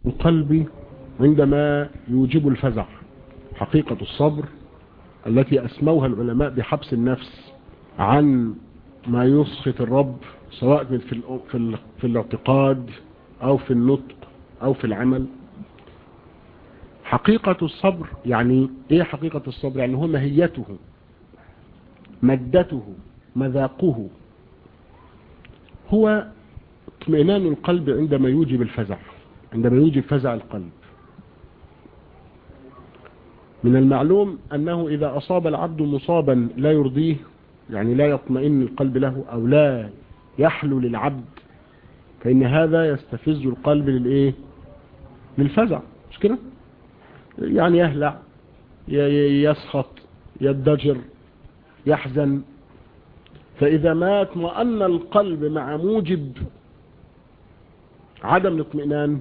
القلب عندما يوجب الفزع حقيقة الصبر التي أسموها العلماء بحبس النفس عن ما يسخط الرب سواء في, في, في الاعتقاد أو في النطق أو في العمل حقيقة الصبر يعني ايه حقيقة الصبر يعني هو مهيته مدته مذاقه هو اطمئنان القلب عندما يوجب الفزع عندما يوجب فزع القلب من المعلوم أنه إذا أصاب العبد مصابا لا يرضيه يعني لا يطمئن القلب له أو لا يحلو للعبد فإن هذا يستفز القلب للإيه للفزع مش كده يعني يهلع يسخط يدجر يحزن فإذا ما اطمأن القلب مع موجب عدم الاطمئنان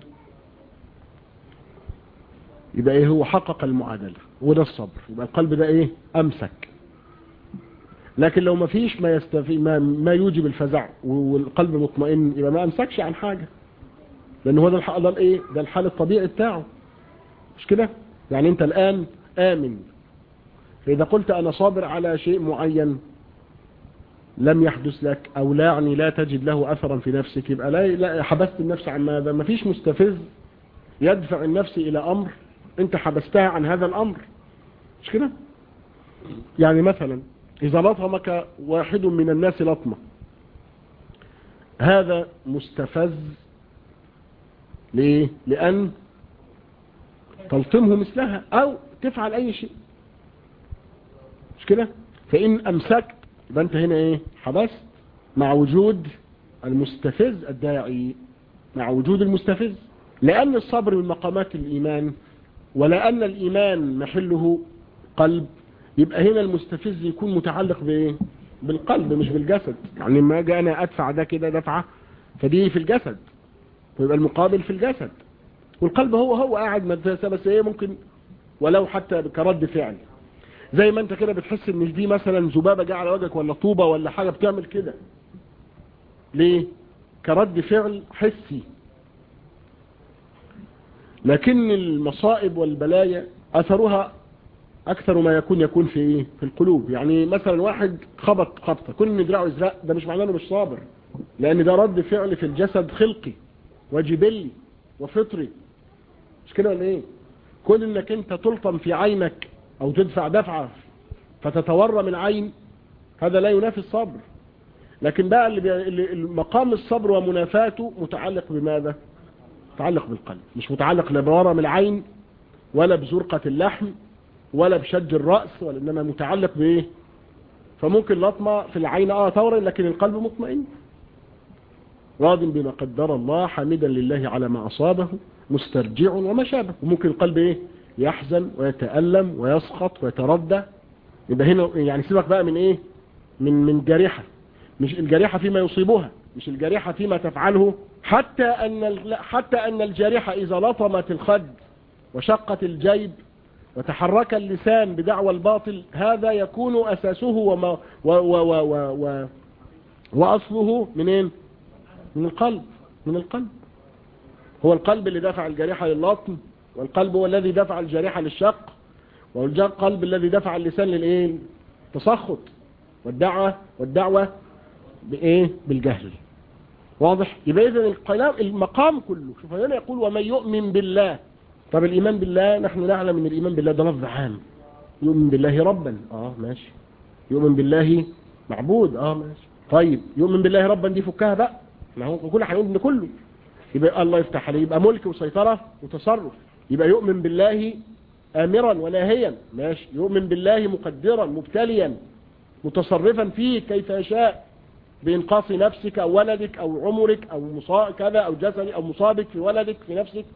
يبقى ايه هو حقق المعادلة وده الصبر يبقى القلب ده ايه امسك لكن لو ما فيش ما يستفي ما, ما يوجب الفزع والقلب مطمئن يبقى ما امسكش عن حاجة لان هو ده الحق ده الايه ده الحال الطبيعي بتاعه مش كده يعني انت الان امن فاذا قلت انا صابر على شيء معين لم يحدث لك او لا يعني لا تجد له اثرا في نفسك يبقى لا, لا حبست النفس عن ماذا ما فيش مستفز يدفع النفس الى امر انت حبستها عن هذا الامر مش كده يعني مثلا اذا لطمك واحد من الناس لطمة هذا مستفز ليه لان تلطمه مثلها او تفعل اي شيء مش كده فان امسكت يبقى انت هنا ايه حبست مع وجود المستفز الداعي مع وجود المستفز لان الصبر من مقامات الايمان ولأن الإيمان محله قلب يبقى هنا المستفز يكون متعلق بإيه بالقلب مش بالجسد يعني ما جاء أنا أدفع ده كده دفعة فدي في الجسد ويبقى المقابل في الجسد والقلب هو هو قاعد مدرسة بس ايه ممكن ولو حتى كرد فعل زي ما انت كده بتحس ان دي مثلا ذبابة جاء على وجهك ولا طوبة ولا حاجة بتعمل كده ليه كرد فعل حسي لكن المصائب والبلايا أثرها أكثر ما يكون يكون في إيه؟ في القلوب يعني مثلا واحد خبط خبطة كل من دراعه ازرق ده مش معناه انه مش صابر لأن ده رد فعل في الجسد خلقي وجبلي وفطري مش كده ولا إيه كل إنك أنت تلطم في عينك أو تدفع دفعة فتتورم العين هذا لا ينافي الصبر لكن بقى اللي مقام الصبر ومنافاته متعلق بماذا متعلق بالقلب مش متعلق لا بورم العين ولا بزرقة اللحم ولا بشج الرأس ولا انما متعلق بايه فممكن لطمة في العين اه ثورة لكن القلب مطمئن راض بما قدر الله حامدا لله على ما أصابه مسترجع وما شابه وممكن القلب ايه يحزن ويتألم ويسخط ويتردى يبقى هنا يعني سيبك بقى من ايه من من جريحة مش الجريحة فيما يصيبها مش الجريحة فيما تفعله حتى أن حتى أن الجارحة إذا لطمت الخد وشقت الجيب وتحرك اللسان بدعوى الباطل هذا يكون أساسه وما و و و و و وأصله منين من القلب من القلب هو القلب اللي دفع الجارحة للطم والقلب هو الذي دفع الجارحة للشق والقلب الذي دفع اللسان للايه تسخط والدعوة والدعوة بايه بالجهل واضح يبقى اذا الكلام المقام كله شوف هنا يقول ومن يؤمن بالله طب الايمان بالله نحن نعلم ان الايمان بالله ده لفظ عام يؤمن بالله ربا اه ماشي يؤمن بالله معبود اه ماشي طيب يؤمن بالله ربا دي فكها بقى ما هو كل هنقول ان كله يبقى الله يفتح عليه يبقى ملك وسيطرة وتصرف يبقى يؤمن بالله آمرا وناهيا ماشي يؤمن بالله مقدرا مبتليا متصرفا فيه كيف يشاء بإنقاص نفسك أو ولدك أو عمرك أو مصاب كذا أو جسدك أو مصابك في ولدك في نفسك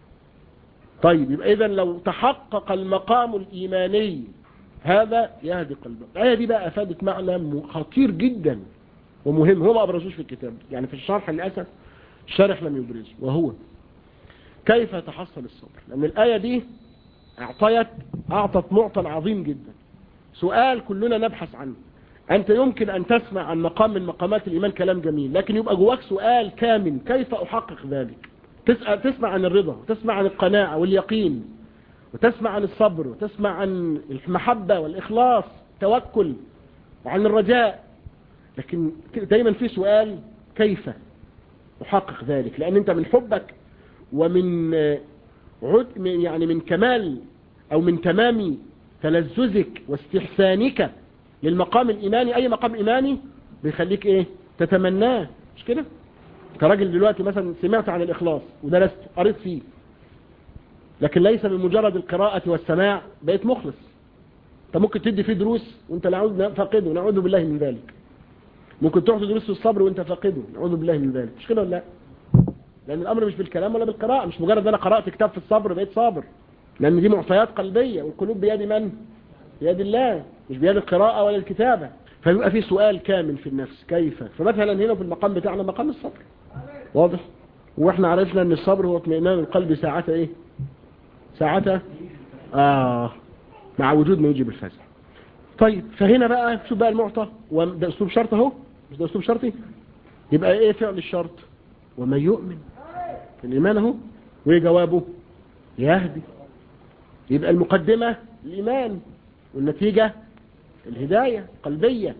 طيب يبقى إذا لو تحقق المقام الإيماني هذا يهدي قلبك الآية دي بقى أفادت معنى خطير جدا ومهم هو ما أبرزوش في الكتاب يعني في الشرح للأسف الشارح لم يبرزه وهو كيف يتحصل الصبر لأن الآية دي أعطيت أعطت معطى عظيم جدا سؤال كلنا نبحث عنه أنت يمكن أن تسمع عن مقام من مقامات الإيمان كلام جميل لكن يبقى جواك سؤال كامل كيف أحقق ذلك تسأل تسمع عن الرضا وتسمع عن القناعة واليقين وتسمع عن الصبر وتسمع عن المحبة والإخلاص التوكل وعن الرجاء لكن دايما في سؤال كيف أحقق ذلك لأن أنت من حبك ومن عد يعني من كمال أو من تمام تلذذك واستحسانك للمقام الإيماني أي مقام إيماني بيخليك إيه تتمناه مش كده كراجل دلوقتي مثلا سمعت عن الإخلاص ودرست قريت فيه لكن ليس بمجرد القراءة والسماع بقيت مخلص انت ممكن تدي فيه دروس وانت نعوذ فاقده نعوذ بالله من ذلك ممكن تعطي دروس في الصبر وانت فاقده نعوذ بالله من ذلك مش كده ولا لا لان الامر مش بالكلام ولا بالقراءة مش مجرد انا قرأت كتاب في الصبر بقيت صابر لان دي معطيات قلبية والقلوب بيد من بيد الله مش بيد القراءة ولا الكتابة فيبقى في سؤال كامل في النفس كيف فمثلا هنا في المقام بتاعنا مقام الصبر واضح واحنا عرفنا ان الصبر هو اطمئنان القلب ساعتها ايه ساعتها آه مع وجود ما يجب الفزع طيب فهنا بقى شوف بقى المعطى وده اسلوب شرط اهو مش ده اسلوب شرطي يبقى ايه فعل الشرط ومن يؤمن في الايمان اهو وايه جوابه يهدي يبقى المقدمة الايمان والنتيجة الهداية القلبية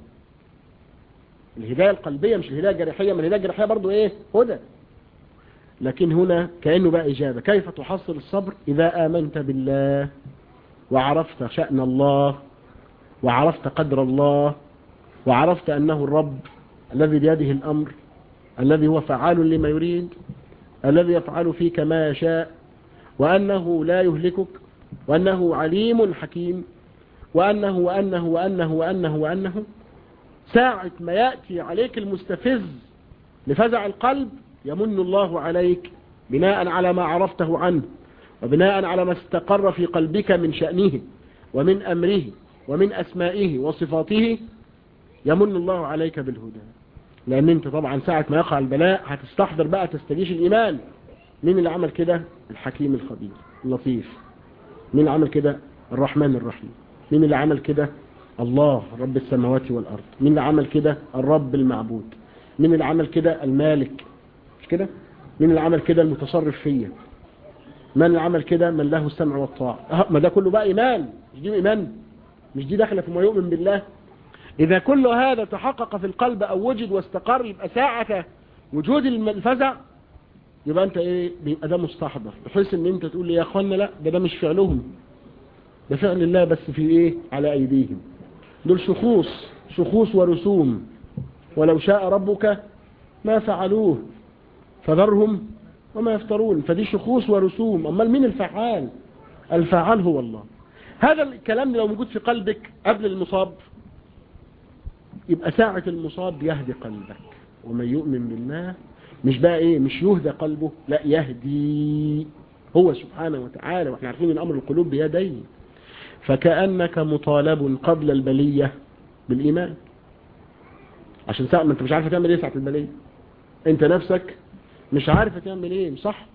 الهداية القلبية مش الهداية الجريحية ما الهداية الجريحية برضو ايه هدى لكن هنا كأنه بقى إجابة كيف تحصل الصبر إذا آمنت بالله وعرفت شأن الله وعرفت قدر الله وعرفت أنه الرب الذي بيده الأمر الذي هو فعال لما يريد الذي يفعل فيك ما يشاء وأنه لا يهلكك وأنه عليم حكيم وأنه وأنه وأنه وأنه وأنه ساعة ما يأتي عليك المستفز لفزع القلب يمن الله عليك بناء على ما عرفته عنه وبناء على ما استقر في قلبك من شأنه ومن أمره ومن أسمائه وصفاته يمن الله عليك بالهدى لأن انت طبعا ساعة ما يقع البلاء هتستحضر بقى تستجيش الإيمان مين اللي عمل كده الحكيم الخبير اللطيف مين اللي عمل كده الرحمن الرحيم مين اللي عمل كده الله رب السماوات والأرض مين اللي عمل كده الرب المعبود مين اللي عمل كده المالك مش كده مين اللي عمل كده المتصرف فيا من اللي عمل كده من له السمع والطاعة أه ما ده كله بقى إيمان مش دي إيمان مش دي داخله في ما يؤمن بالله إذا كل هذا تحقق في القلب أو وجد واستقر يبقى ساعة وجود الفزع يبقى أنت إيه بيبقى ده مستحضر بحيث إن أنت تقول لي يا أخوانا لا ده ده مش فعلهم ده فعل الله بس في إيه على أيديهم دول شخوص شخوص ورسوم ولو شاء ربك ما فعلوه فذرهم وما يفترون فدي شخوص ورسوم أما مين الفعال الفعال هو الله هذا الكلام لو موجود في قلبك قبل المصاب يبقى ساعة المصاب يهدي قلبك ومن يؤمن بالله مش بقى ايه مش يهدى قلبه لا يهدي هو سبحانه وتعالى واحنا عارفين ان امر القلوب بيديه فكأنك مطالب قبل البلية بالإيمان عشان ساعة ما انت مش عارف تعمل ايه ساعة البلية انت نفسك مش عارف تعمل ايه صح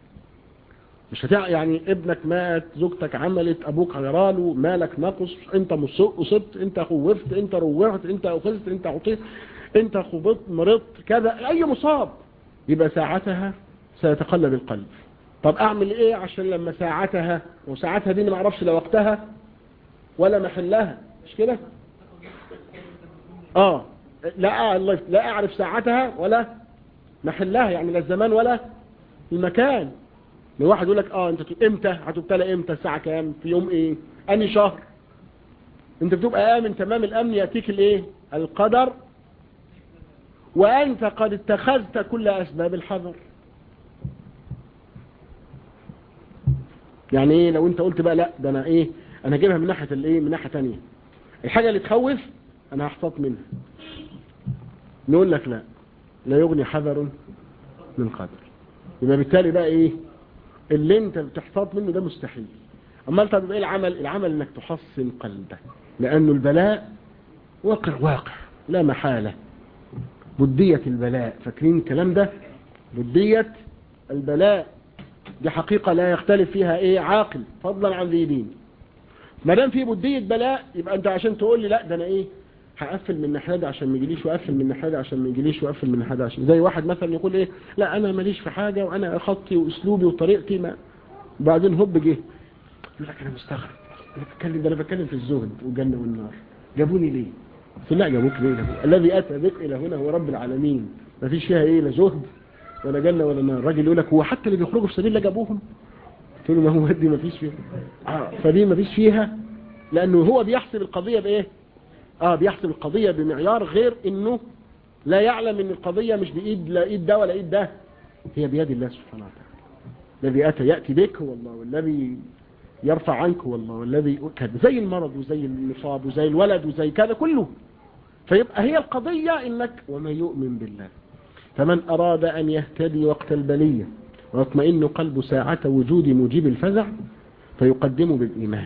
مش هتع... يعني ابنك مات زوجتك عملت ابوك غراله مالك نقص انت اصبت انت خوفت انت روعت انت اخذت انت عطيت انت خبطت مرضت كذا اي مصاب يبقى ساعتها سيتقلب القلب طب اعمل ايه عشان لما ساعتها وساعتها دي ما اعرفش لا وقتها ولا محلها مش كده اه لا لا اعرف ساعتها ولا محلها يعني لا الزمان ولا المكان لو واحد يقول لك اه انت امتى هتبتلى امتى الساعه كام في يوم ايه اني شهر انت بتبقى امن تمام الامن ياتيك الايه القدر وانت قد اتخذت كل اسباب الحذر يعني ايه لو انت قلت بقى لا ده انا ايه انا هجيبها من ناحيه الايه من ناحيه ثانيه الحاجه اللي تخوف انا هحتاط منها نقول لك لا لا يغني حذر من قدر يبقى بالتالي بقى ايه اللي انت بتحتاط منه ده مستحيل اما انت ايه العمل العمل انك تحصن قلبك لانه البلاء واقع واقع لا محالة بدية البلاء فاكرين الكلام ده بدية البلاء دي حقيقة لا يختلف فيها ايه عاقل فضلا عن ذي دين ما دام في بدية بلاء يبقى انت عشان تقول لي لا ده انا ايه هقفل من الناحيه دي عشان ما يجيليش واقفل من الناحيه دي عشان ما يجيليش واقفل من الناحيه دي عشان زي واحد مثلا يقول ايه لا انا ماليش في حاجه وانا خطي واسلوبي وطريقتي ما بعدين هوب جه يقول لك انا مستغرب انا بتكلم ده انا بتكلم في الزهد والجنه والنار جابوني ليه؟ قلت له لا جابوك ليه؟ جابوك. الذي اتى بك الى هنا هو رب العالمين ما فيش فيها ايه لا زهد ولا جنه ولا نار الراجل يقول لك هو حتى اللي بيخرجوا في سبيل الله جابوهم قلت له ما هو دي ما فيش فيها آه فدي ما فيش فيها لانه هو بيحسب القضيه بايه؟ اه بيحسب القضية بمعيار غير انه لا يعلم ان القضية مش بايد لا ايد ده ولا ايد ده هي بيد الله سبحانه وتعالى الذي اتى يأتي بك هو الله والذي يرفع عنك هو الله والذي كذا زي المرض وزي النصاب وزي الولد وزي كذا كله فيبقى هي القضية انك ومن يؤمن بالله فمن اراد ان يهتدي وقت البلية ويطمئن قلب ساعة وجود مجيب الفزع فيقدمه بالايمان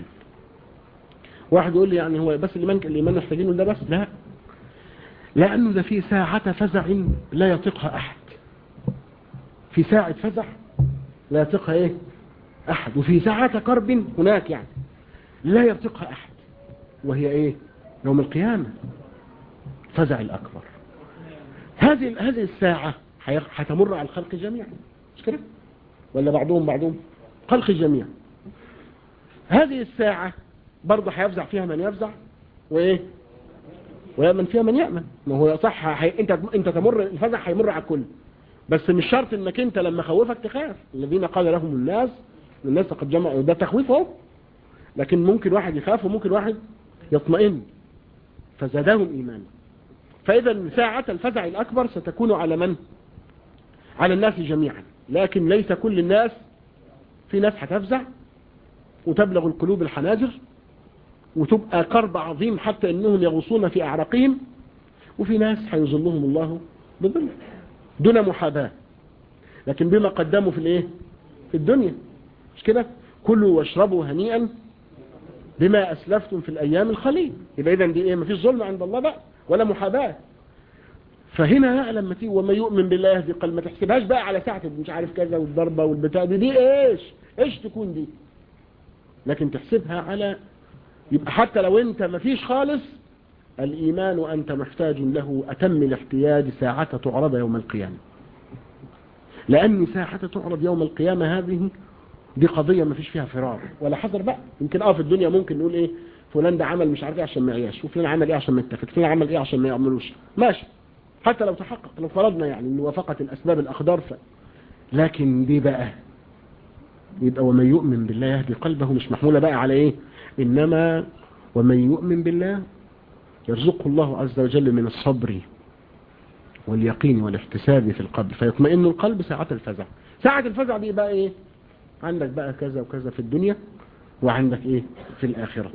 واحد يقول لي يعني هو بس الإيمان الإيمان محتاجينه ده بس لا لأنه ده في ساعة فزع لا يطيقها أحد في ساعة فزع لا يطيقها إيه أحد وفي ساعة كرب هناك يعني لا يطيقها أحد وهي إيه يوم القيامة فزع الأكبر هذه هذه الساعة هتمر على الخلق جميعا مش كده ولا بعضهم بعضهم خلق الجميع هذه الساعة برضه هيفزع فيها من يفزع وايه ويأمن فيها من يأمن ما هو صح حي... انت انت تمر الفزع هيمر على الكل بس مش شرط انك انت لما خوفك تخاف الذين قال لهم الناس الناس قد جمعوا ده تخويف اهو لكن ممكن واحد يخاف وممكن واحد يطمئن فزادهم ايمانا فاذا ساعة الفزع الاكبر ستكون على من على الناس جميعا لكن ليس كل الناس في ناس هتفزع وتبلغ القلوب الحناجر وتبقى كرب عظيم حتى انهم يغوصون في اعراقهم وفي ناس هيظلهم الله بظل دون محاباة لكن بما قدموا في الايه في الدنيا مش كده كلوا واشربوا هنيئا بما اسلفتم في الايام الخليل يبقى اذا دي ايه مفيش ظلم عند الله بقى ولا محاباة فهنا بقى لما تيجي وما يؤمن بالله يهدي قلب ما تحسبهاش بقى على ساعة مش عارف كذا والضربة والبتاع دي دي ايش ايش تكون دي لكن تحسبها على يبقى حتى لو انت ما فيش خالص الإيمان أنت محتاج له أتم الاحتياج ساعة تعرض يوم القيامة لأن ساعة تعرض يوم القيامة هذه دي قضية ما فيش فيها فرار ولا حذر بقى يمكن اه في الدنيا ممكن نقول ايه فلان ده عمل مش عارف ايه عشان ما يعيش وفلان عمل ايه عشان ما يتفق فلان عمل ايه عشان ما يعملوش ماشي حتى لو تحقق لو فرضنا يعني ان وافقت الاسباب الاقدار ف... لكن دي بقى يبقى ومن يؤمن بالله يهدي قلبه مش محمولة بقى على ايه انما ومن يؤمن بالله يرزقه الله عز وجل من الصبر واليقين والاحتساب في القلب فيطمئن القلب ساعة الفزع ساعة الفزع دي بقى ايه عندك بقى كذا وكذا في الدنيا وعندك ايه في الآخرة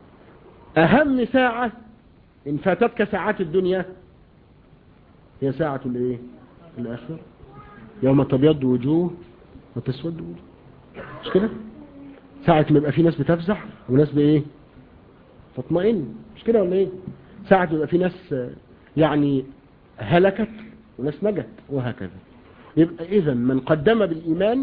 اهم ساعة ان فاتتك ساعات الدنيا هي ساعة الايه الآخرة يوم تبيض وجوه وتسود وجوه مش كده ساعة ما يبقى في ناس بتفزع وناس بايه تطمئن مش كده ولا ايه ساعة ما يبقى في ناس يعني هلكت وناس نجت وهكذا يبقى اذا من قدم بالإيمان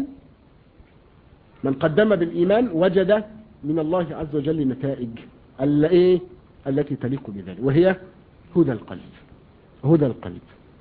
من قدم بالإيمان وجد من الله عز وجل نتائج ايه التي تليق بذلك وهي هدى القلب هدى القلب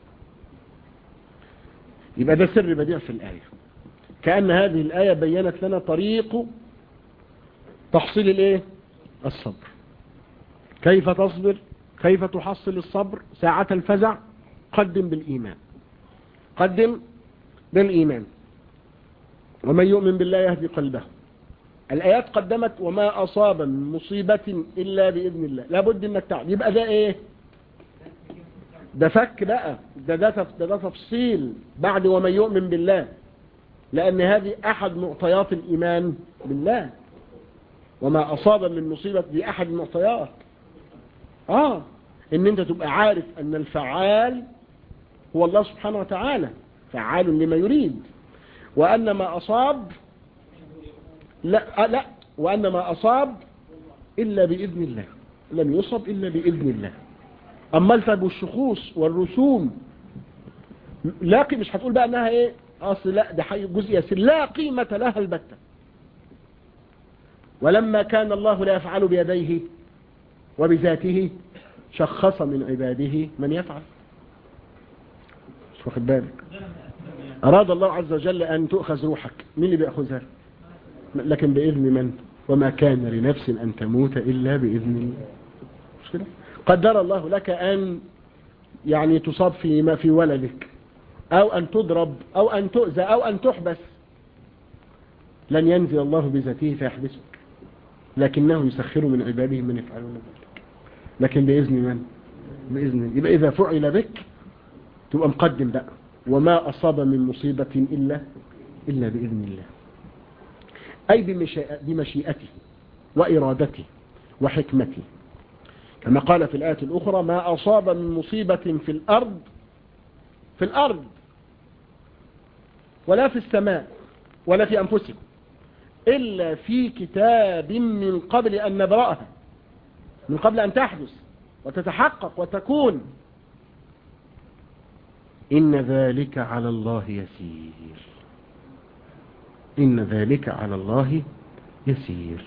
يبقى ده سر بديع في الآية كأن هذه الآية بينت لنا طريق تحصيل الايه الصبر كيف تصبر كيف تحصل الصبر ساعة الفزع قدم بالإيمان قدم بالإيمان ومن يؤمن بالله يهدي قلبه الآيات قدمت وما أصاب من مصيبة إلا بإذن الله لابد أنك تعلم يبقى ده إيه ده فك بقى ده ده, ده, ده تفصيل بعد ومن يؤمن بالله لأن هذه أحد معطيات الإيمان بالله وما أصاب من مصيبة دي أحد المعطيات آه إن أنت تبقى عارف أن الفعال هو الله سبحانه وتعالى فعال لما يريد وأن ما أصاب لا لا وأن ما أصاب إلا بإذن الله لم يصب إلا بإذن الله أما الفب والشخوص والرسوم لا مش هتقول بقى أنها إيه أصل لا ده جزء يسير لا قيمة لها البتة ولما كان الله لا يفعل بيديه وبذاته شخص من عباده من يفعل مش واخد بالك أراد الله عز وجل أن تؤخذ روحك مين اللي بيأخذها لكن بإذن من وما كان لنفس أن تموت إلا بإذن الله مش كده قدر الله لك أن يعني تصاب في ما في ولدك أو أن تضرب أو أن تؤذى أو أن تحبس لن ينزل الله بذاته فيحبسك لكنه يسخر من عباده من يفعلون ذلك لكن بإذن من بإذن يبقى إذا فعل بك تبقى مقدم بقى وما أصاب من مصيبة إلا إلا بإذن الله أي بمشيئته وإرادته وحكمته كما قال في الآية الأخرى ما أصاب من مصيبة في الأرض في الأرض ولا في السماء ولا في أنفسكم إلا في كتاب من قبل أن نبرأها من قبل أن تحدث وتتحقق وتكون إن ذلك على الله يسير إن ذلك على الله يسير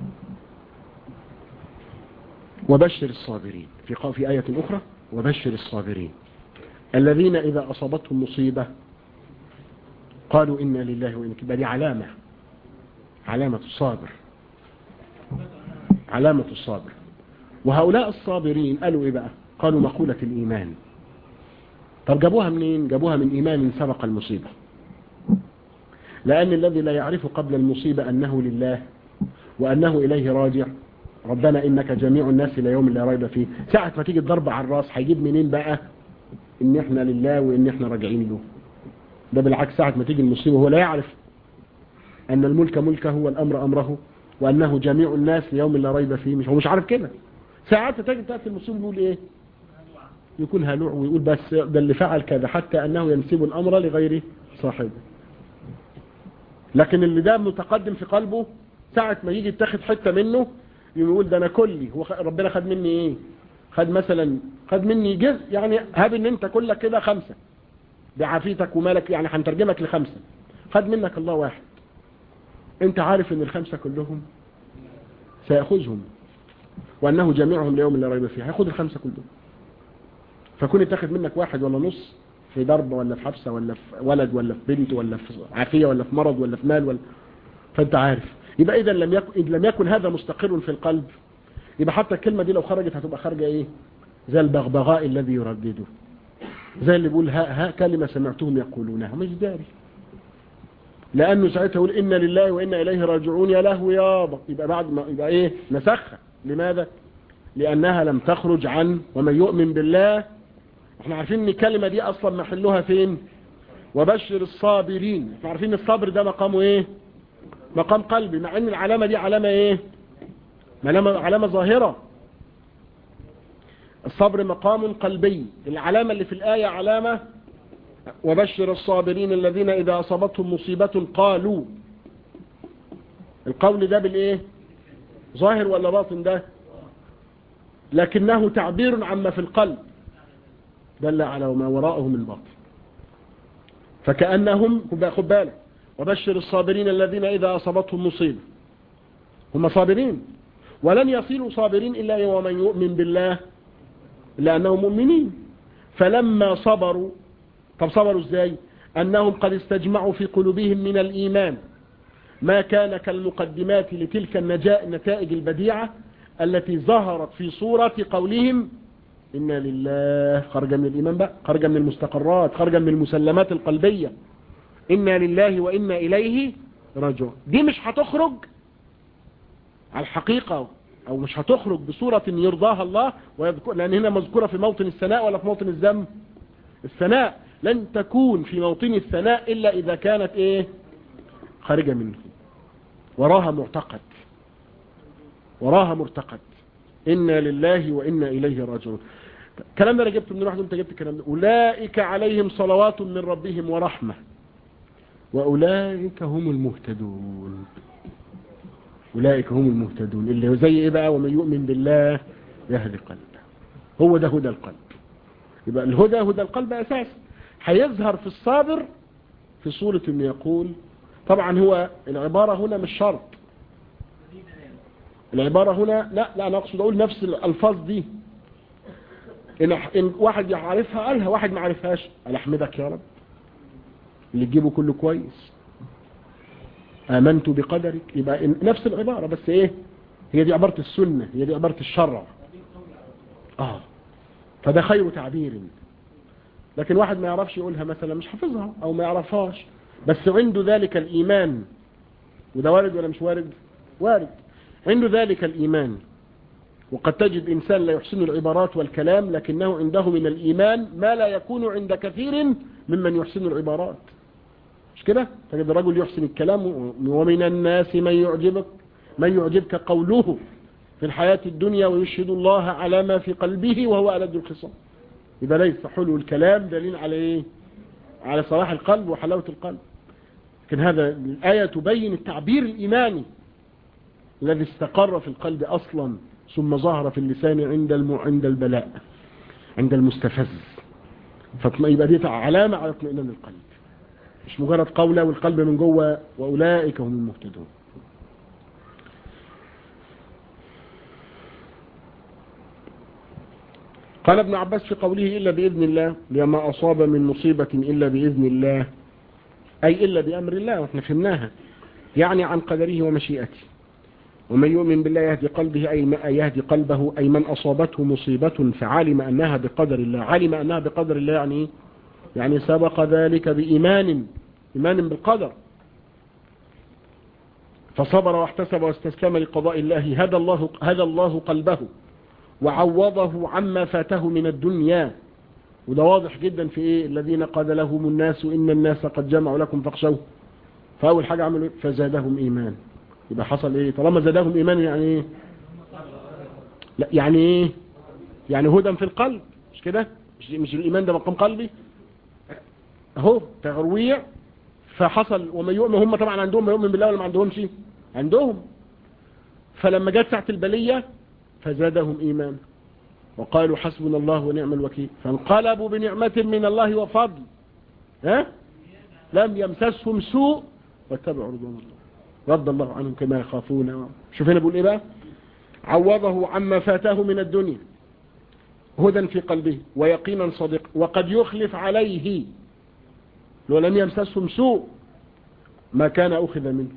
وبشر الصابرين في في آية أخرى وبشر الصابرين الذين إذا أصابتهم مصيبة قالوا إنا لله وإنا كبا دي علامة علامة الصابر علامة الصابر وهؤلاء الصابرين قالوا إيه بقى قالوا مقولة الإيمان طب جابوها منين جابوها من إيمان سبق المصيبة لأن الذي لا يعرف قبل المصيبة أنه لله وأنه إليه راجع ربنا إنك جميع الناس إلى يوم لا ريب فيه ساعة ما تيجي الضرب على الراس هيجيب منين بقى إن إحنا لله وإن إحنا راجعين له ده بالعكس ساعة ما تيجي المصيبة هو لا يعرف أن الملك ملكه والأمر أمره وأنه جميع الناس ليوم لا ريب فيه مش هو مش عارف كده ساعات تجد تأتي المصيبة يقول إيه يكون هلوع ويقول بس ده اللي فعل كذا حتى أنه ينسب الأمر لغير صاحبه لكن اللي ده متقدم في قلبه ساعة ما يجي يتاخد حتة منه يقول ده أنا كلي هو ربنا خد مني إيه خد مثلا خد مني جزء يعني هاب ان انت كلك كده خمسة بعافيتك ومالك يعني هنترجمك لخمسة خد منك الله واحد انت عارف ان الخمسة كلهم سيأخذهم وانه جميعهم ليوم لا ريب فيه هياخد الخمسة كلهم فكون يتاخد منك واحد ولا نص في ضربة ولا في حبسة ولا في ولد ولا في بنت ولا في عافية ولا في مرض ولا في مال ولا فانت عارف يبقى اذا لم يكن, إذا لم يكن هذا مستقر في القلب يبقى حتى الكلمة دي لو خرجت هتبقى خارجة ايه زي البغبغاء الذي يردده زي اللي بيقول ها, ها كلمة سمعتهم يقولونها مش داري لأنه ساعتها يقول إنا لله وإنا إليه راجعون يا له يابا يبقى بعد ما يبقى إيه نسخها لماذا لأنها لم تخرج عن ومن يؤمن بالله احنا عارفين ان الكلمة دي أصلا محلها فين وبشر الصابرين احنا عارفين الصبر ده مقامه ايه مقام قلبي مع ان العلامة دي علامة ايه علامة, علامة ظاهرة الصبر مقام قلبي العلامة اللي في الآية علامة وبشر الصابرين الذين إذا أصابتهم مصيبة قالوا القول ده بالإيه ظاهر ولا باطن ده لكنه تعبير عما في القلب دل على ما وراءه من باطن فكأنهم خد بالك وبشر الصابرين الذين إذا أصابتهم مصيبة هم صابرين ولن يصيروا صابرين إلا ومن يؤمن بالله لأنهم مؤمنين فلما صبروا طب صبروا ازاي أنهم قد استجمعوا في قلوبهم من الإيمان ما كان كالمقدمات لتلك النتائج البديعة التي ظهرت في صورة قولهم إنا لله خرج من الإيمان بقى خرج من المستقرات خرج من المسلمات القلبية إنا لله وإنا إليه رجع دي مش هتخرج على الحقيقة أو مش هتخرج بصورة يرضاها الله ويذكر لأن هنا مذكورة في موطن الثناء ولا في موطن الذم الثناء لن تكون في موطن الثناء إلا إذا كانت إيه خارجة منه وراها معتقد وراها مرتقد إنا لله وإنا إليه راجعون الكلام ده أنا جبته من واحد وانت جبت الكلام ده أولئك عليهم صلوات من ربهم ورحمة وأولئك هم المهتدون أولئك هم المهتدون اللي هو زي إيه بقى ومن يؤمن بالله يهدي قلبه هو ده هدى القلب يبقى الهدى هدى القلب أساس هيظهر في الصابر في صورة انه يقول طبعا هو العبارة هنا مش شرط العبارة هنا لا لا أنا أقصد أقول نفس الألفاظ دي إن, إن واحد يعرفها قالها واحد ما عرفهاش قال احمدك يا رب اللي تجيبه كله كويس آمنت بقدرك يبقى نفس العبارة بس ايه هي دي عبارة السنة هي دي عبارة الشرع اه فده خير تعبير لكن واحد ما يعرفش يقولها مثلا مش حافظها او ما يعرفهاش بس عنده ذلك الإيمان وده وارد ولا مش وارد وارد عنده ذلك الإيمان وقد تجد إنسان لا يحسن العبارات والكلام لكنه عنده من الإيمان ما لا يكون عند كثير ممن يحسن العبارات مش كده تجد الرجل يحسن الكلام ومن الناس من يعجبك من يعجبك قوله في الحياة الدنيا ويشهد الله على ما في قلبه وهو ألد الخصام إذا ليس حلو الكلام دليل على إيه على صلاح القلب وحلاوة القلب لكن هذا الآية تبين التعبير الإيماني الذي استقر في القلب أصلا ثم ظهر في اللسان عند الم... عند البلاء عند المستفز فيبقى دي علامة على اطمئنان القلب مش مجرد قولة والقلب من جوه وأولئك هم المهتدون قال ابن عباس في قوله إلا بإذن الله لما أصاب من مصيبة إلا بإذن الله أي إلا بأمر الله واحنا فهمناها يعني عن قدره ومشيئته ومن يؤمن بالله يهدي قلبه أي ما يهدي قلبه أي من أصابته مصيبة فعلم أنها بقدر الله علم أنها بقدر الله يعني يعني سبق ذلك بإيمان إيمان بالقدر فصبر واحتسب واستسلم لقضاء الله هدى الله, هدى الله قلبه وعوضه عما فاته من الدنيا وده واضح جدا في ايه الذين قال لهم الناس ان الناس قد جمعوا لكم فاخشوه فاول حاجة عملوا ايه فزادهم ايمان يبقى حصل ايه طالما زادهم ايمان يعني ايه لا يعني ايه يعني هدى في القلب مش كده مش, مش الايمان ده مقام قلبي اهو تغرويع فحصل وما يؤمن هم طبعا عندهم ما يؤمن بالله ولا ما عندهمش عندهم فلما جت ساعه البليه فزادهم ايمان وقالوا حسبنا الله ونعم الوكيل فانقلبوا بنعمة من الله وفضل ها لم يمسسهم سوء واتبعوا رضوان الله رد الله عنهم كما يخافون شوف هنا بيقول ايه بقى عوضه عما فاته من الدنيا هدى في قلبه ويقينا صديق وقد يخلف عليه لو لم يمسسهم سوء ما كان أخذ منه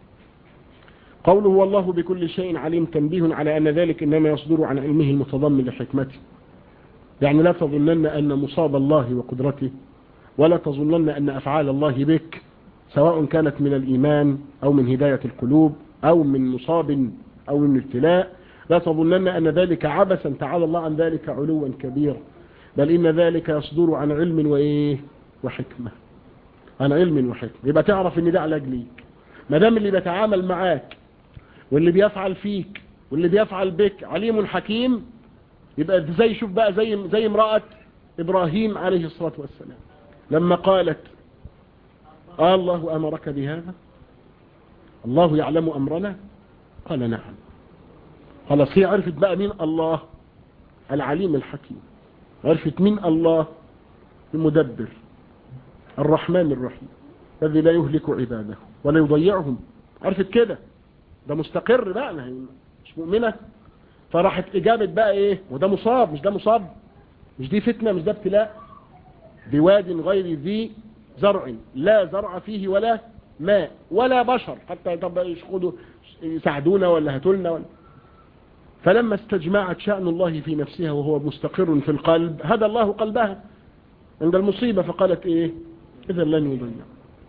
قوله والله بكل شيء عليم تنبيه على أن ذلك إنما يصدر عن علمه المتضمن لحكمته يعني لا تظنن أن مصاب الله وقدرته ولا تظنن أن أفعال الله بك سواء كانت من الإيمان أو من هداية القلوب أو من مصاب أو من ابتلاء لا تظنن أن ذلك عبثا تعالى الله عن ذلك علوا كبيرا بل إن ذلك يصدر عن علم وإيه وحكمة عن علم وحكمة يبقى تعرف ان ده علاج ليك ما دام اللي بيتعامل معاك واللي بيفعل فيك واللي بيفعل بك عليم حكيم يبقى زي شوف بقى زي زي امرأة إبراهيم عليه الصلاة والسلام لما قالت آه الله أمرك بهذا الله يعلم أمرنا قال نعم خلاص هي عرفت بقى مين الله العليم الحكيم عرفت مين الله المدبر الرحمن الرحيم الذي لا يهلك عباده ولا يضيعهم عرفت كده ده مستقر بقى مش مؤمنة فراحت إجابة بقى إيه وده مصاب مش ده مصاب مش دي فتنة مش ده ابتلاء بواد غير ذي زرع لا زرع فيه ولا ماء ولا بشر حتى طب يشخدوا يساعدونا ولا هاتولنا ولا فلما استجمعت شأن الله في نفسها وهو مستقر في القلب هدى الله قلبها عند المصيبة فقالت ايه اذا لن يضيع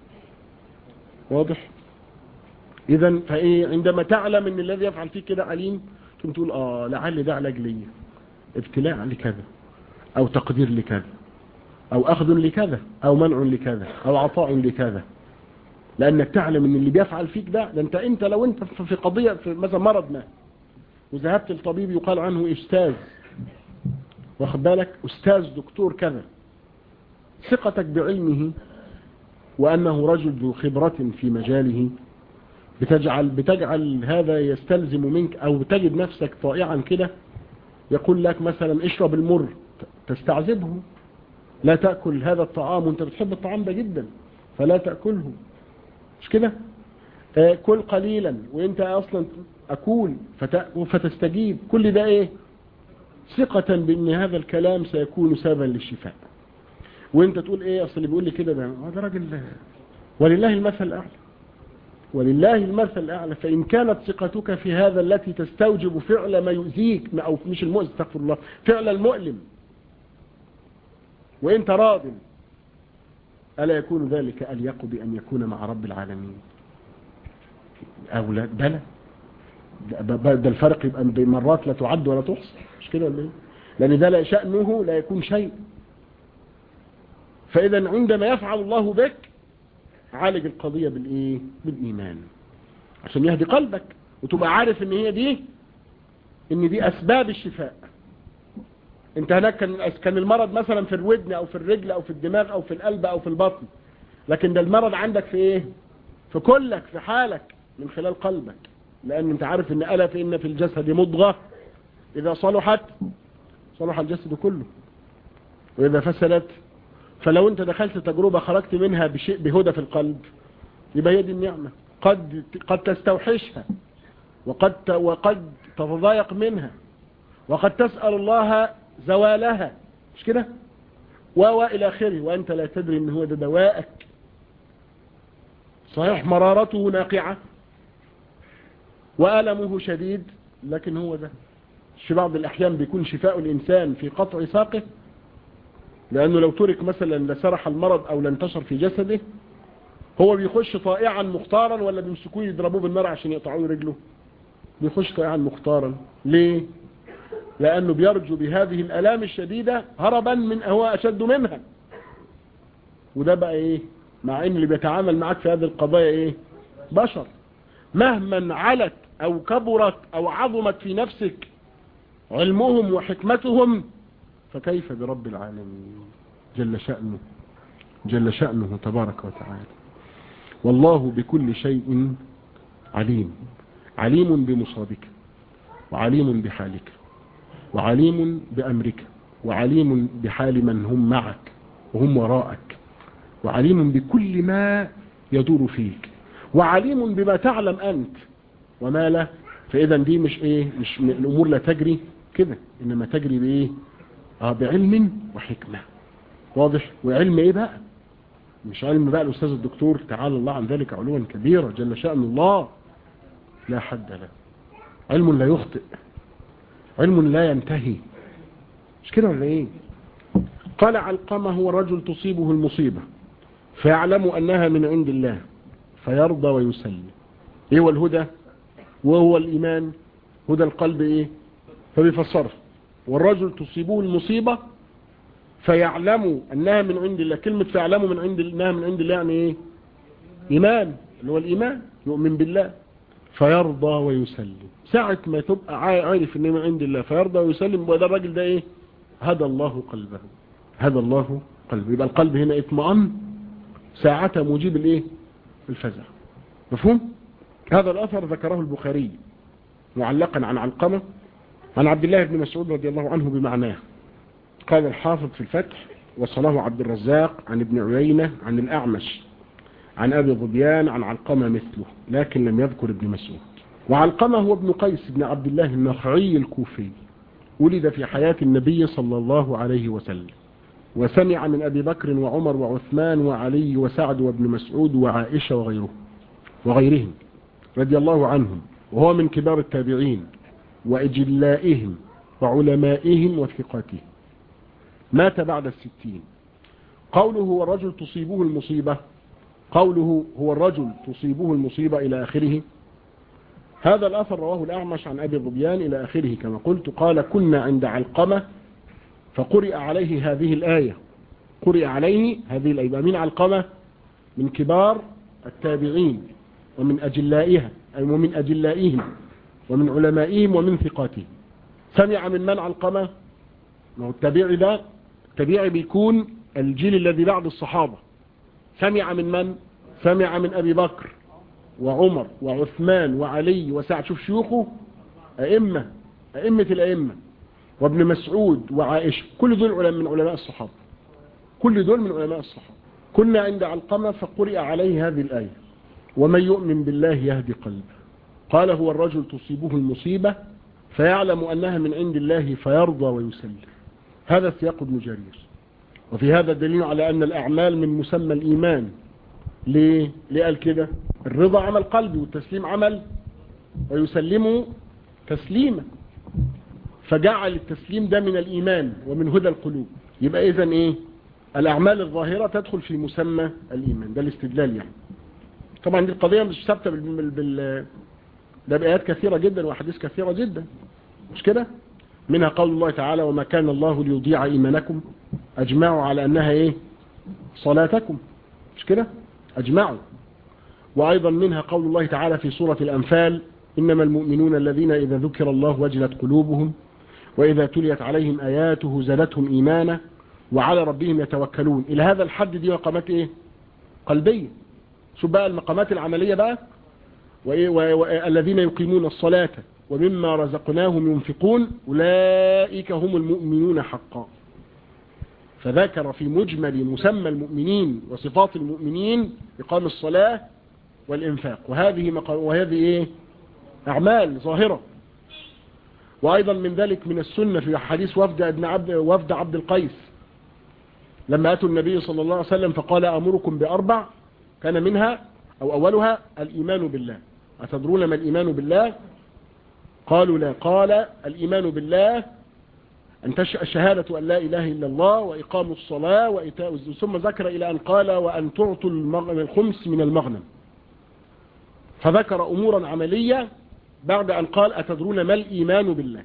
واضح اذا فايه عندما تعلم ان الذي يفعل فيك كده عليم ثم تقول اه لعل ده علاج لي ابتلاء لكذا او تقدير لكذا او اخذ لكذا او منع لكذا او عطاء لكذا لانك تعلم ان اللي بيفعل فيك ده ده انت انت لو انت في قضية في مثلا مرض ما وذهبت للطبيب يقال عنه استاذ واخد بالك استاذ دكتور كذا ثقتك بعلمه وأنه رجل ذو خبرة في مجاله بتجعل, بتجعل هذا يستلزم منك أو بتجد نفسك طائعا كده يقول لك مثلا اشرب المر تستعذبه لا تأكل هذا الطعام وانت بتحب الطعام ده جدا فلا تأكله مش كده آه كل قليلا وانت اصلا اكول فتستجيب كل ده ايه ثقة بأن هذا الكلام سيكون سببا للشفاء وانت تقول ايه اصل اللي بيقول لي كده ده هذا راجل ولله المثل الاعلى ولله المثل الاعلى فان كانت ثقتك في هذا التي تستوجب فعل ما يؤذيك او مش المؤذي استغفر الله فعل المؤلم وانت راض الا يكون ذلك اليق بان يكون مع رب العالمين او لا بلى ده الفرق يبقى بمرات لا تعد ولا تحصى مش كده ولا ايه لان ده لا شأنه لا يكون شيء فاذا عندما يفعل الله بك عالج القضية بالايه بالايمان عشان يهدي قلبك وتبقى عارف ان هي دي ان دي اسباب الشفاء انت هناك كان كان المرض مثلا في الودن او في الرجل او في الدماغ او في القلب او في البطن لكن ده المرض عندك في ايه في كلك في حالك من خلال قلبك لان انت عارف ان الا فان في الجسد مضغة اذا صلحت صلح الجسد كله واذا فسدت فلو انت دخلت تجربة خرجت منها بشيء بهدى في القلب يبقى هي دي النعمة قد قد تستوحشها وقد وقد تتضايق منها وقد تسأل الله زوالها مش كده و الى اخره وانت لا تدري ان هو ده دوائك صحيح مرارته ناقعة وألمه شديد لكن هو ده في بعض الأحيان بيكون شفاء الإنسان في قطع ساقه لأنه لو ترك مثلا لسرح المرض أو لانتشر في جسده هو بيخش طائعا مختارا ولا بيمسكوه يضربوه بالنار عشان يقطعوه رجله بيخش طائعا مختارا ليه لأنه بيرجو بهذه الألام الشديدة هربا من هو أشد منها وده بقى إيه مع إن اللي بيتعامل معك في هذه القضايا إيه بشر مهما علت أو كبرت أو عظمت في نفسك علمهم وحكمتهم فكيف برب العالمين جل شأنه جل شأنه تبارك وتعالى والله بكل شيء عليم عليم بمصابك وعليم بحالك وعليم بأمرك وعليم بحال من هم معك وهم وراءك وعليم بكل ما يدور فيك وعليم بما تعلم أنت وما لا فإذا دي مش إيه مش الأمور لا تجري كده إنما تجري بإيه آه بعلم وحكمة واضح وعلم إيه بقى مش علم بقى الأستاذ الدكتور تعالى الله عن ذلك علوا كبيرا جل شأن الله لا حد له علم لا يخطئ علم لا ينتهي مش كده ولا ايه قال علقمة هو رجل تصيبه المصيبة فيعلم أنها من عند الله فيرضى ويسلم ايه هو الهدى وهو الإيمان هدى القلب ايه فبيفسره والرجل تصيبه المصيبة فيعلم أنها من عند الله كلمة فيعلم من عند أنها من عند الله يعني ايه إيمان اللي هو الإيمان يؤمن بالله فيرضى ويسلم ساعة ما تبقى عارف ان من عند الله فيرضى ويسلم وده الراجل ده ايه هدى الله قلبه هدى الله قلبه يبقى القلب هنا اطمئن ساعة مجيب الايه الفزع مفهوم هذا الاثر ذكره البخاري معلقا عن علقمة عن عبد الله بن مسعود رضي الله عنه بمعناه قال الحافظ في الفتح وصله عبد الرزاق عن ابن عيينة عن الأعمش عن أبي ظبيان عن علقمة مثله لكن لم يذكر ابن مسعود وعلقمة هو ابن قيس بن عبد الله النخعي الكوفي ولد في حياة النبي صلى الله عليه وسلم وسمع من أبي بكر وعمر وعثمان وعلي وسعد وابن مسعود وعائشة وغيره وغيرهم رضي الله عنهم وهو من كبار التابعين وإجلائهم وعلمائهم وثقاتهم مات بعد الستين قوله هو الرجل تصيبه المصيبة قوله هو الرجل تصيبه المصيبة إلى آخره هذا الأثر رواه الأعمش عن أبي ظبيان إلى آخره كما قلت قال كنا عند علقمة فقرئ عليه هذه الآية قرئ عليه هذه الآية من علقمة من كبار التابعين ومن أجلائها أي ومن أجلائهم ومن علمائهم ومن ثقاتهم سمع من من علقمة ما هو التابعي ده التابعي بيكون الجيل الذي بعد الصحابة سمع من من سمع من أبي بكر وعمر وعثمان وعلي وسعد شوف شيوخه أئمة أئمة الأئمة وابن مسعود وعائشة كل دول من علماء الصحابة كل دول من علماء الصحابة كنا عند علقمة فقرئ عليه هذه الآية ومن يؤمن بالله يهدي قلبه قال هو الرجل تصيبه المصيبة فيعلم أنها من عند الله فيرضى ويسلم هذا سياق ابن جرير وفي هذا دليل على أن الأعمال من مسمى الإيمان ليه؟ ليه قال كده الرضا عمل قلبي والتسليم عمل ويسلمه تسليما فجعل التسليم ده من الإيمان ومن هدى القلوب يبقى إذن إيه الأعمال الظاهرة تدخل في مسمى الإيمان ده الاستدلال يعني طبعا دي القضية مش ثابتة بال... بال... ده بآيات كثيرة جدا وأحاديث كثيرة جدا مش كده منها قول الله تعالى وما كان الله ليضيع إيمانكم أجمعوا على أنها إيه صلاتكم مش كده أجمعوا وأيضا منها قول الله تعالى في سورة الأنفال إنما المؤمنون الذين إذا ذكر الله وجلت قلوبهم وإذا تليت عليهم آياته زادتهم إيمانا وعلى ربهم يتوكلون إلى هذا الحد دي مقامات إيه قلبية شوف بقى المقامات العملية بقى والذين يقيمون الصلاة ومما رزقناهم ينفقون أولئك هم المؤمنون حقا فذكر في مجمل مسمى المؤمنين وصفات المؤمنين إقام الصلاة والإنفاق وهذه وهذه إيه أعمال ظاهرة وأيضا من ذلك من السنة في حديث وفد ابن عبد وفد عبد القيس لما أتوا النبي صلى الله عليه وسلم فقال أمركم بأربع كان منها أو أولها الإيمان بالله أتدرون ما الإيمان بالله قالوا لا قال الإيمان بالله أن الشهادة أن لا إله إلا الله وإقام الصلاة وإيتاء ثم ذكر إلى أن قال وأن تعطوا الخمس من المغنم فذكر أمورا عملية بعد أن قال أتدرون ما الإيمان بالله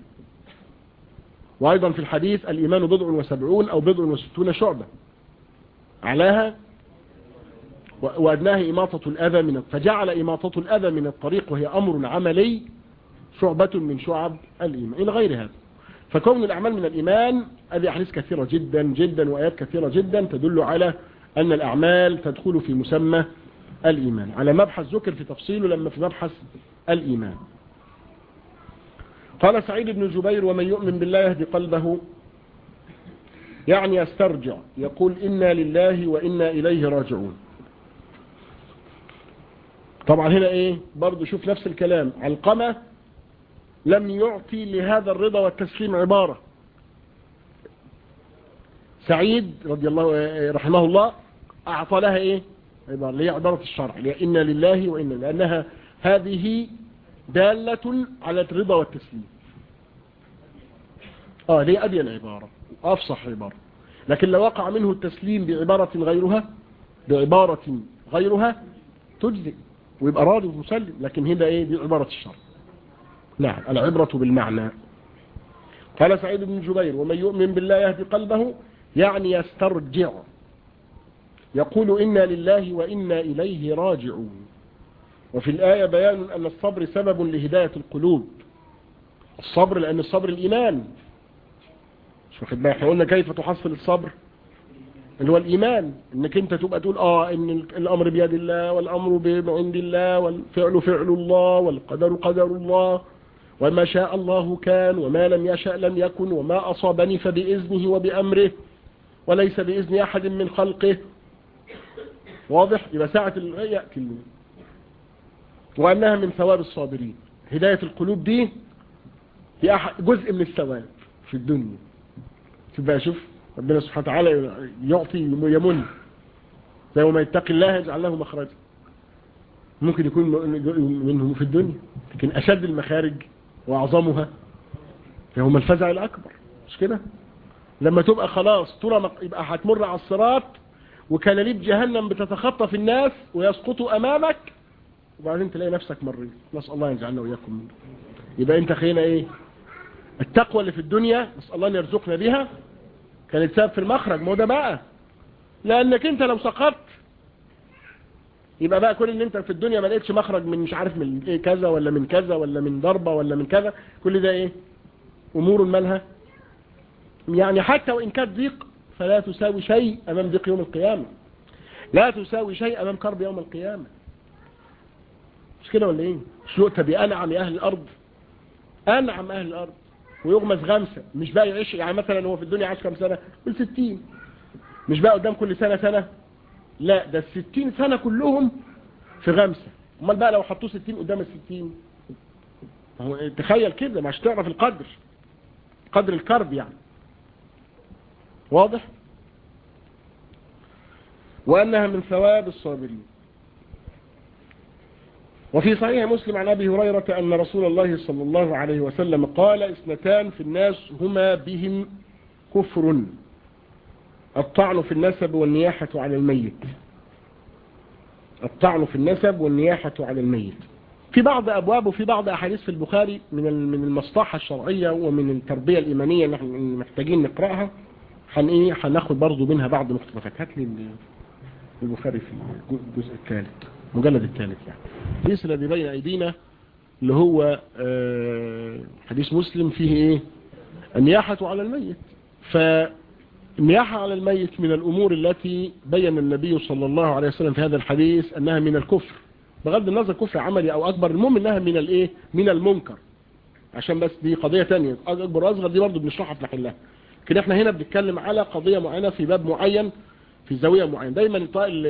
وأيضا في الحديث الإيمان بضع وسبعون أو بضع وستون شعبة أعلاها وأدناها إماطة الأذى من فجعل إماطة الأذى من الطريق وهي أمر عملي شعبة من شعب الإيمان إلى غير هذا فكون الأعمال من الإيمان هذه أحاديث كثيرة جدا جدا وآيات كثيرة جدا تدل على أن الأعمال تدخل في مسمى الإيمان على مبحث ذكر في تفصيله لما في مبحث الإيمان قال سعيد بن جبير ومن يؤمن بالله يهدي قلبه يعني يسترجع يقول إنا لله وإنا إليه راجعون طبعا هنا ايه برضو شوف نفس الكلام علقمة لم يعطي لهذا الرضا والتسليم عبارة سعيد رضي الله رحمه الله أعطى لها إيه عبارة اللي هي عبارة الشرع إن لله وإنا لأنها هذه دالة على الرضا والتسليم آه ليه أبين عبارة أفصح عبارة لكن لو وقع منه التسليم بعبارة غيرها بعبارة غيرها تجزئ ويبقى راضي ومسلم لكن هنا ايه دي عبارة الشرع نعم العبرة بالمعنى قال سعيد بن جبير ومن يؤمن بالله يهدي قلبه يعني يسترجع يقول إنا لله وإنا إليه راجعون وفي الآية بيان أن الصبر سبب لهداية القلوب الصبر لأن الصبر الإيمان مش واخد بالك احنا قلنا كيف تحصل الصبر اللي هو الإيمان انك انت تبقى تقول اه ان الامر بيد الله والامر عند الله والفعل فعل الله والقدر قدر الله وما شاء الله كان وما لم يشأ لم يكن وما أصابني فبإذنه وبأمره وليس بإذن أحد من خلقه واضح يبقى ساعة يأتي المين وأنها من ثواب الصابرين هداية القلوب دي هي جزء من الثواب في الدنيا شوف بقى شوف ربنا سبحانه وتعالى يعطي يمن زي ما يتقي الله يجعل له مخرجا ممكن يكون منهم في الدنيا لكن أشد المخارج وأعظمها هم الفزع الأكبر مش كده لما تبقى خلاص طول يبقى هتمر على الصراط وكلاليب جهنم بتتخطى في الناس ويسقطوا أمامك وبعدين تلاقي نفسك مريت نسأل الله يجعلنا وإياكم منه يبقى انت خينا ايه التقوى اللي في الدنيا نسأل الله ان يرزقنا بها كانت سبب في المخرج ما هو ده بقى لانك انت لو سقطت يبقى بقى كل ان انت في الدنيا ما لقيتش مخرج من مش عارف من ايه كذا ولا من كذا ولا من ضربة ولا من كذا كل ده ايه امور مالها يعني حتى وان كانت ضيق فلا تساوي شيء امام ضيق يوم القيامة لا تساوي شيء امام كرب يوم القيامة مش كده ولا ايه مش يؤتى بانعم اهل الارض انعم اهل الارض ويغمس غمسة مش بقى يعيش يعني مثلا هو في الدنيا عاش كام سنة قول ستين مش بقى قدام كل سنة سنة لا ده الستين سنة كلهم في غمسة امال بقى لو حطوه ستين قدام الستين هو تخيل كده مش تعرف القدر قدر الكرب يعني واضح وأنها من ثواب الصابرين وفي صحيح مسلم عن أبي هريرة أن رسول الله صلى الله عليه وسلم قال اثنتان في الناس هما بهم كفر الطعن في النسب والنياحة على الميت الطعن في النسب والنياحة على الميت في بعض أبواب وفي بعض أحاديث في البخاري من من المصلحة الشرعية ومن التربية الإيمانية اللي احنا محتاجين نقرأها هن إيه هناخد برضه منها بعض مقتطفات هات لي البخاري في الجزء الثالث مجلد الثالث يعني الحديث الذي بين أيدينا اللي هو حديث مسلم فيه إيه النياحة على الميت فالنياحة على الميت من الأمور التي بين النبي صلى الله عليه وسلم في هذا الحديث أنها من الكفر بغض النظر كفر عملي أو أكبر المهم أنها من الإيه من المنكر عشان بس دي قضية تانية أكبر وأصغر دي برضه بنشرحها في محلها لكن احنا هنا بنتكلم على قضية معينة في باب معين في زاوية معينة دايما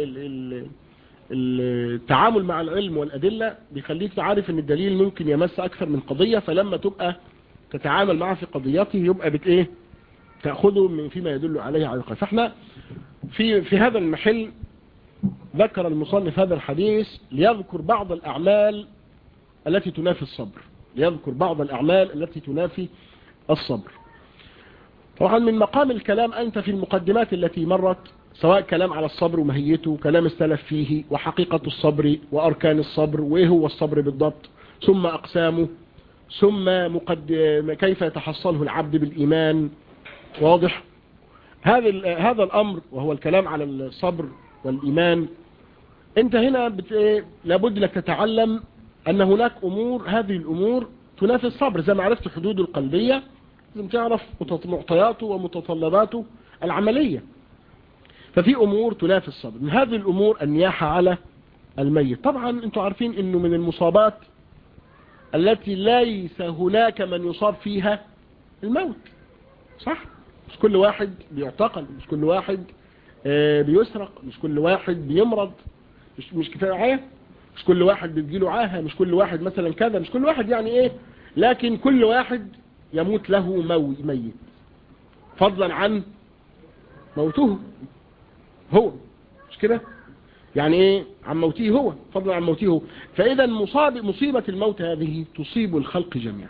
التعامل مع العلم والأدلة بيخليك تعرف ان الدليل ممكن يمس أكثر من قضية فلما تبقى تتعامل معه في قضيته يبقى بت ايه تأخذه من فيما يدل عليه على القضية فاحنا في, في هذا المحل ذكر المصنف هذا الحديث ليذكر بعض الأعمال التي تنافي الصبر ليذكر بعض الأعمال التي تنافي الصبر طبعا من مقام الكلام أنت في المقدمات التي مرت سواء كلام على الصبر ومهيته كلام السلف فيه وحقيقة الصبر وأركان الصبر وإيه هو الصبر بالضبط ثم أقسامه ثم مقدم كيف يتحصله العبد بالإيمان واضح هذا هذا الأمر وهو الكلام على الصبر والإيمان أنت هنا بت... لابد لك تتعلم أن هناك أمور هذه الأمور تنافي الصبر زي ما عرفت حدود القلبية لازم تعرف معطياته ومتطلباته العملية ففي أمور تنافي الصبر من هذه الأمور النياحة على الميت طبعا انتم عارفين انه من المصابات التي ليس هناك من يصاب فيها الموت صح مش كل واحد بيعتقل مش كل واحد بيسرق مش كل واحد بيمرض مش مش كفايه عاه مش كل واحد بتجيله عاهه مش كل واحد مثلا كذا مش كل واحد يعني ايه لكن كل واحد يموت له مو ميت فضلا عن موته هو مش كده يعني ايه عن موته هو فضلا عن موته هو فاذا مصاب مصيبة الموت هذه تصيب الخلق جميعا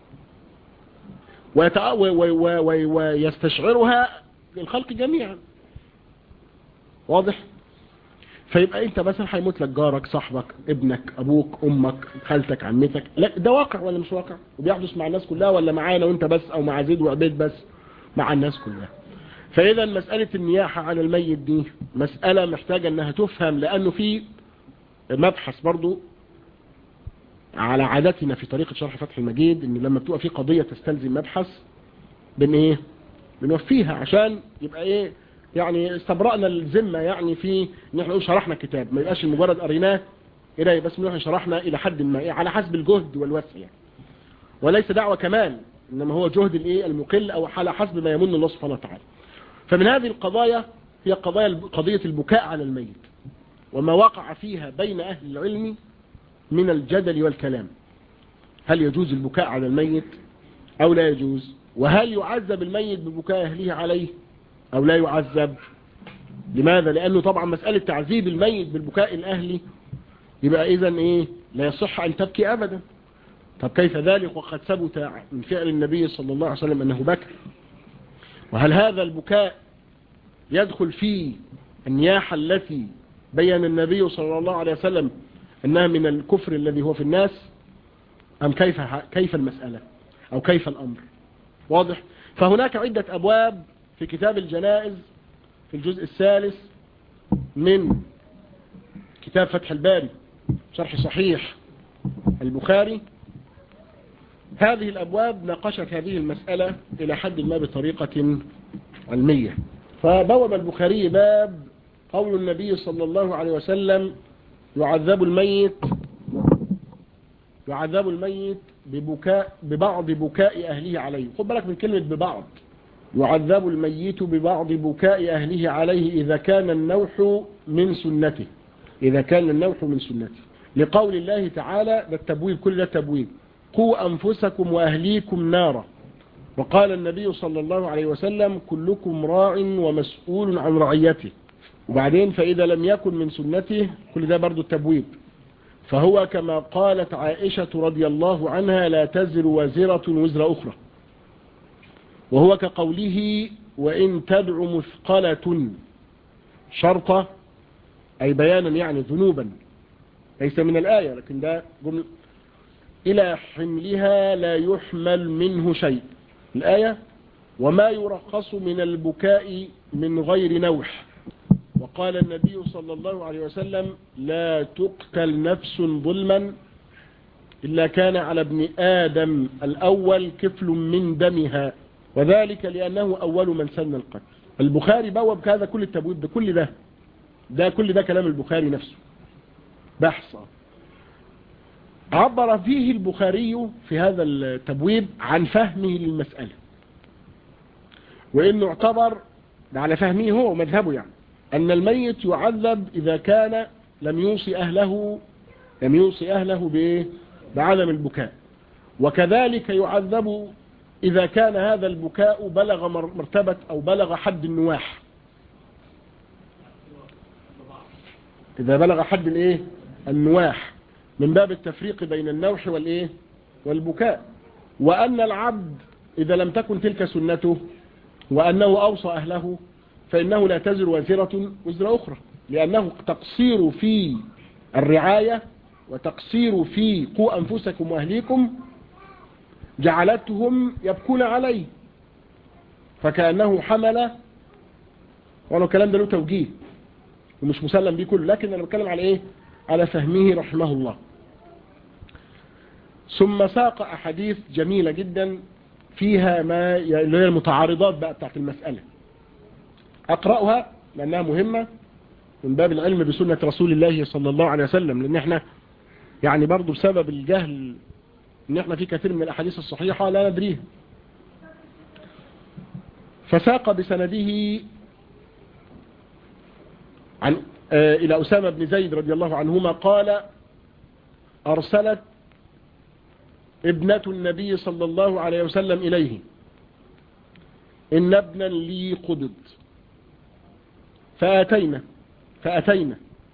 ويستشعرها الخلق جميعا واضح فيبقى انت مثلا هيموت لك جارك صاحبك ابنك ابوك امك خالتك عمتك لا ده واقع ولا مش واقع وبيحدث مع الناس كلها ولا معانا وانت بس او مع زيد وعبيد بس مع الناس كلها فإذا مسألة النياحة على الميت دي مسألة محتاجة أنها تفهم لأنه في مبحث برضو على عادتنا في طريقة شرح فتح المجيد أن لما بتبقى في قضية تستلزم مبحث بن إيه بنوفيها عشان يبقى إيه يعني استبرأنا الذمة يعني في ان احنا نقول شرحنا الكتاب ما يبقاش مجرد قريناه إليه بس نحن شرحنا إلى حد ما إيه على حسب الجهد والوسع يعني. وليس دعوة كمال إنما هو جهد الإيه المقل أو على حسب ما يمن الله سبحانه وتعالى فمن هذه القضايا هي قضايا قضية البكاء على الميت وما وقع فيها بين أهل العلم من الجدل والكلام هل يجوز البكاء على الميت أو لا يجوز وهل يعذب الميت ببكاء أهله عليه أو لا يعذب لماذا لأنه طبعا مسألة تعذيب الميت بالبكاء الأهلي يبقى إذن إيه لا يصح أن تبكي أبدا طب كيف ذلك وقد ثبت من فعل النبي صلى الله عليه وسلم أنه بكى وهل هذا البكاء يدخل في النياحة التي بين النبي صلى الله عليه وسلم أنها من الكفر الذي هو في الناس أم كيف, كيف المسألة أو كيف الأمر واضح فهناك عدة أبواب في كتاب الجنائز في الجزء الثالث من كتاب فتح الباري شرح صحيح البخاري هذه الأبواب ناقشت هذه المسألة إلى حد ما بطريقة علمية فبوب البخاري باب قول النبي صلى الله عليه وسلم يعذب الميت يعذب الميت ببكاء ببعض بكاء أهله عليه خد بالك من كلمة ببعض يعذب الميت ببعض بكاء أهله عليه إذا كان النوح من سنته إذا كان النوح من سنته لقول الله تعالى ده التبويب كل ده تبويب قوا أنفسكم وأهليكم نارا وقال النبي صلى الله عليه وسلم كلكم راع ومسؤول عن رعيته وبعدين فإذا لم يكن من سنته كل ده برضو التبويب فهو كما قالت عائشة رضي الله عنها لا تزر وزرة وزر أخرى وهو كقوله وإن تدع مثقلة شرطة أي بيانا يعني ذنوبا ليس من الآية لكن ده جمل إلى حملها لا يحمل منه شيء الآية وما يرخص من البكاء من غير نوح وقال النبي صلى الله عليه وسلم لا تقتل نفس ظلما إلا كان على ابن آدم الأول كفل من دمها وذلك لأنه أول من سن القتل البخاري بوب هذا كل التبويب ده كل ده ده كل ده كلام البخاري نفسه بحث عبر فيه البخاري في هذا التبويب عن فهمه للمسألة وإنه اعتبر على فهمه هو ومذهبه يعني أن الميت يعذب إذا كان لم يوصي أهله لم يوصي أهله بإيه؟ بعدم البكاء وكذلك يعذب إذا كان هذا البكاء بلغ مرتبة أو بلغ حد النواح إذا بلغ حد الإيه؟ النواح من باب التفريق بين النوح والإيه؟ والبكاء وأن العبد إذا لم تكن تلك سنته وأنه أوصى أهله فإنه لا تزر وزرة وزر أخرى لأنه تقصير في الرعاية وتقصير في قوا أنفسكم وأهليكم جعلتهم يبكون عليه فكأنه حمل وانا الكلام ده له توجيه ومش مسلم بيه كله لكن انا بتكلم على ايه على فهمه رحمه الله ثم ساق احاديث جميلة جدا فيها ما اللي هي المتعارضات بقى بتاعت المسألة اقرأها لانها مهمة من باب العلم بسنة رسول الله صلى الله عليه وسلم لان احنا يعني برضو بسبب الجهل ان احنا في كثير من الاحاديث الصحيحة لا ندريها فساق بسنده عن آه الى اسامة بن زيد رضي الله عنهما قال ارسلت ابنة النبي صلى الله عليه وسلم اليه ان ابنا لي قبض فاتينا فاتينا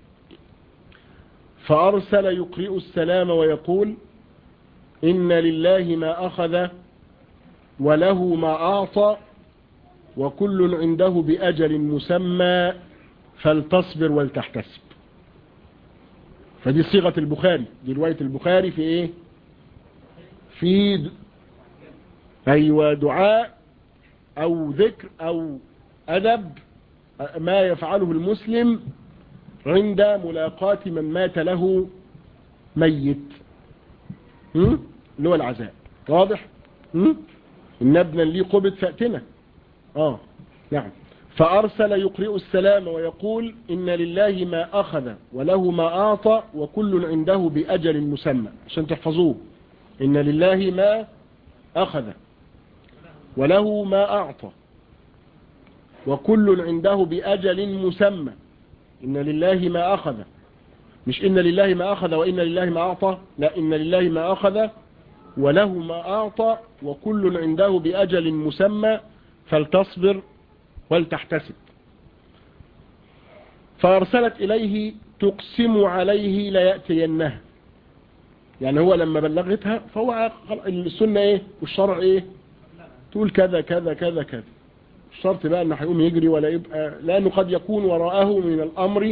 فارسل يقرئ السلام ويقول إن لله ما أخذ وله ما أعطى وكل عنده بأجل مسمى فلتصبر ولتحتسب فدي صيغة البخاري دي رواية البخاري في ايه في د... ايوه دعاء او ذكر او ادب ما يفعله المسلم عند ملاقاة من مات له ميت اللي هو العذاب واضح ان ابنا لي قبض فأتنا اه نعم فأرسل يقرئ السلام ويقول إن لله ما أخذ وله ما أعطى وكل عنده بأجل مسمى عشان تحفظوه إن لله ما أخذ وله ما أعطى وكل عنده بأجل مسمى إن لله ما أخذ مش إن لله ما أخذ وإن لله ما أعطى لا إن لله ما أخذ وله ما أعطى وكل عنده بأجل مسمى فلتصبر ولتحتسب فأرسلت إليه تقسم عليه ليأتينها يعني هو لما بلغتها فهو السنة ايه والشرع ايه تقول كذا كذا كذا كذا الشرط بقى انه هيقوم يجري ولا يبقى لانه قد يكون وراءه من الامر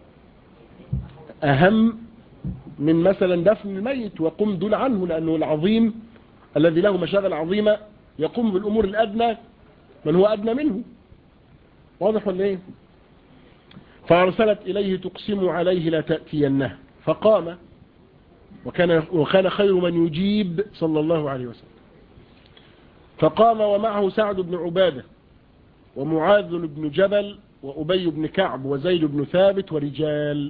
أهم من مثلا دفن الميت وقم دون عنه لأنه العظيم الذي له مشاغل عظيمة يقوم بالأمور الأدنى من هو أدنى منه واضح ولا ايه فأرسلت إليه تقسم عليه لا تأتينه فقام وكان, وكان خير من يجيب صلى الله عليه وسلم فقام ومعه سعد بن عبادة ومعاذ بن جبل وأبي بن كعب وزيد بن ثابت ورجال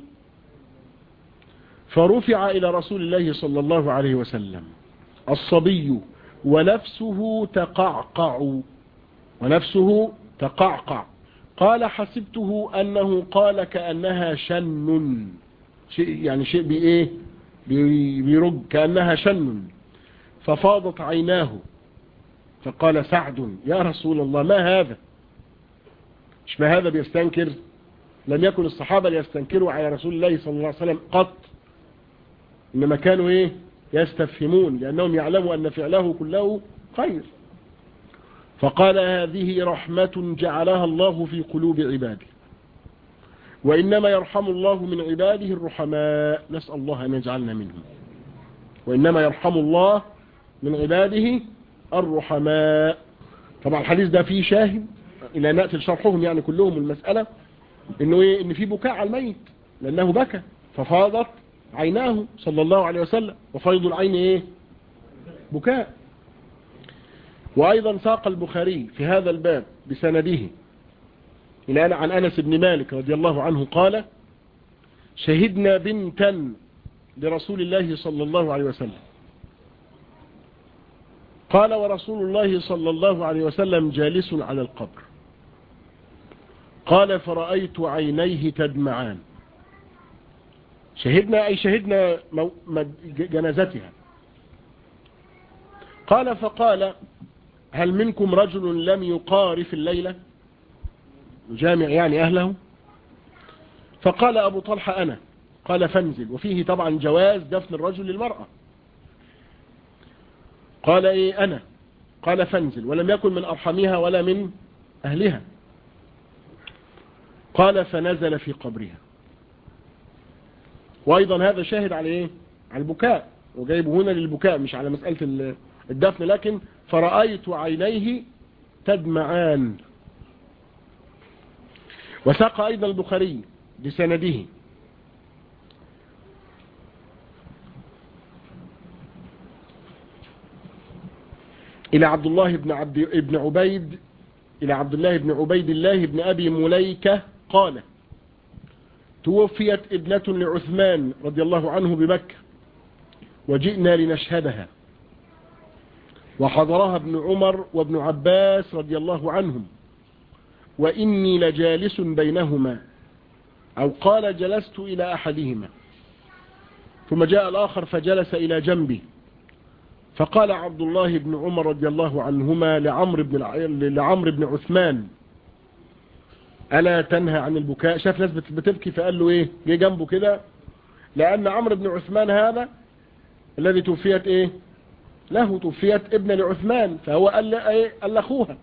فرفع إلى رسول الله صلى الله عليه وسلم الصبي ونفسه تقعقع ونفسه تقعقع قال حسبته أنه قال كأنها شن شيء يعني شيء بإيه بيرج كأنها شن ففاضت عيناه فقال سعد يا رسول الله ما هذا مش ما هذا بيستنكر لم يكن الصحابة ليستنكروا على رسول الله صلى الله عليه وسلم قط إنما كانوا إيه يستفهمون لأنهم يعلموا أن فعله كله خير فقال هذه رحمة جعلها الله في قلوب عباده وإنما يرحم الله من عباده الرحماء نسأل الله أن يجعلنا منهم وإنما يرحم الله من عباده الرحماء طبعا الحديث ده فيه شاهد إلى نأتي لشرحهم يعني كلهم المسألة إنه إيه إن في بكاء على الميت لأنه بكى ففاضت عيناه صلى الله عليه وسلم وفيض العين إيه بكاء وأيضا ساق البخاري في هذا الباب بسنده إلى عن أنس بن مالك رضي الله عنه قال شهدنا بنتا لرسول الله صلى الله عليه وسلم قال ورسول الله صلى الله عليه وسلم جالس على القبر قال فرأيت عينيه تدمعان شهدنا أي شهدنا جنازتها قال فقال هل منكم رجل لم يقارف الليلة جامع يعني أهله فقال أبو طلحة أنا قال فانزل وفيه طبعا جواز دفن الرجل للمرأة قال إيه أنا قال فانزل ولم يكن من أرحمها ولا من أهلها قال فنزل في قبرها وأيضا هذا شاهد على إيه على البكاء وجايبه هنا للبكاء مش على مسألة الدفن لكن فرأيت عينيه تدمعان وساق أيضا البخاري بسنده إلى عبد الله بن, عبد ابن عبيد إلى عبد الله بن عبيد الله بن أبي مليكة قال توفيت ابنة لعثمان رضي الله عنه بمكة وجئنا لنشهدها وحضرها ابن عمر وابن عباس رضي الله عنهم وإني لجالس بينهما أو قال جلست إلى أحدهما ثم جاء الآخر فجلس إلى جنبي فقال عبد الله بن عمر رضي الله عنهما لعمر بن لعمر بن عثمان ألا تنهى عن البكاء شاف ناس بتبكي فقال له إيه جه جنبه كده لأن عمرو بن عثمان هذا الذي توفيت إيه له توفيت ابن لعثمان فهو قال إيه قال لأخوها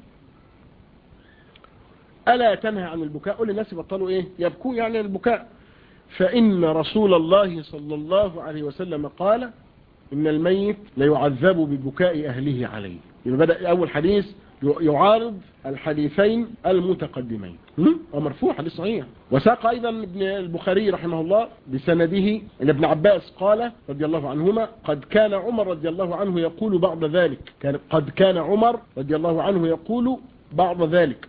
ألا تنهى عن البكاء قول للناس يبطلوا إيه يبكوا يعني البكاء فإن رسول الله صلى الله عليه وسلم قال إن الميت ليعذب ببكاء أهله عليه يبقى بدأ أول حديث يعارض الحديثين المتقدمين ومرفوع حديث صحيح وساق أيضا ابن البخاري رحمه الله بسنده إن ابن عباس قال رضي الله عنهما قد كان عمر رضي الله عنه يقول بعد ذلك كان قد كان عمر رضي الله عنه يقول بعد ذلك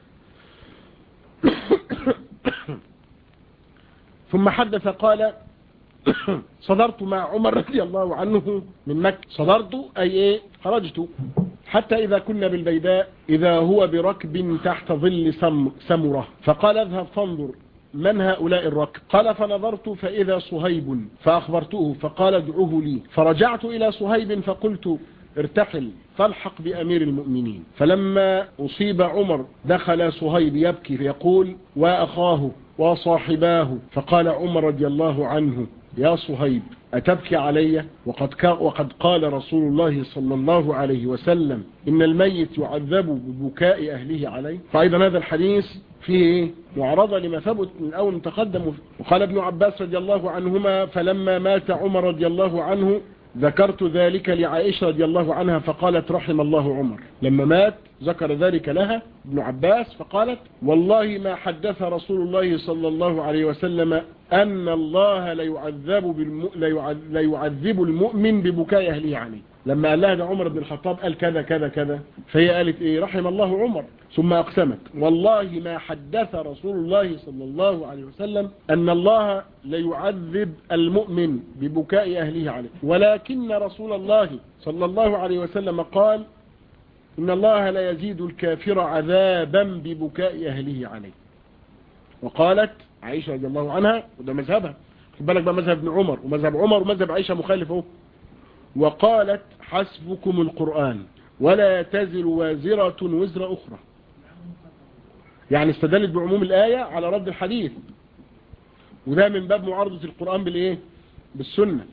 ثم حدث قال صدرت مع عمر رضي الله عنه من مكة صدرت أي إيه خرجت حتى إذا كنا بالبيداء إذا هو بركب تحت ظل سم سمرة فقال اذهب فانظر من هؤلاء الركب قال فنظرت فإذا صهيب فأخبرته فقال ادعوه لي فرجعت إلى صهيب فقلت ارتحل فالحق بأمير المؤمنين فلما أصيب عمر دخل صهيب يبكي فيقول وأخاه وصاحباه فقال عمر رضي الله عنه يا صهيب أتبكي علي وقد, وقد قال رسول الله صلى الله عليه وسلم إن الميت يعذب ببكاء أهله عليه فأيضا هذا الحديث فيه معرضة لما ثبت من أول تقدم وقال ابن عباس رضي الله عنهما فلما مات عمر رضي الله عنه ذكرت ذلك لعائشة رضي الله عنها فقالت رحم الله عمر لما مات ذكر ذلك لها ابن عباس فقالت والله ما حدث رسول الله صلى الله عليه وسلم أن الله ليعذب, بالم... ليعذب المؤمن ببكاء أهله عليه لما قال لها ده عمر بن الخطاب قال كذا كذا كذا فهي قالت ايه رحم الله عمر ثم اقسمت والله ما حدث رسول الله صلى الله عليه وسلم ان الله ليعذب المؤمن ببكاء اهله عليه ولكن رسول الله صلى الله عليه وسلم قال ان الله لا يزيد الكافر عذابا ببكاء اهله عليه وقالت عائشة رضي الله عنها وده مذهبها خد بالك بقى مذهب ابن عمر ومذهب عمر ومذهب عائشة مخالف اهو وقالت حسبكم القرآن ولا تزر وازرة وزر أخرى يعني استدلت بعموم الآية على رد الحديث وده من باب معارضة القرآن بالإيه بالسنة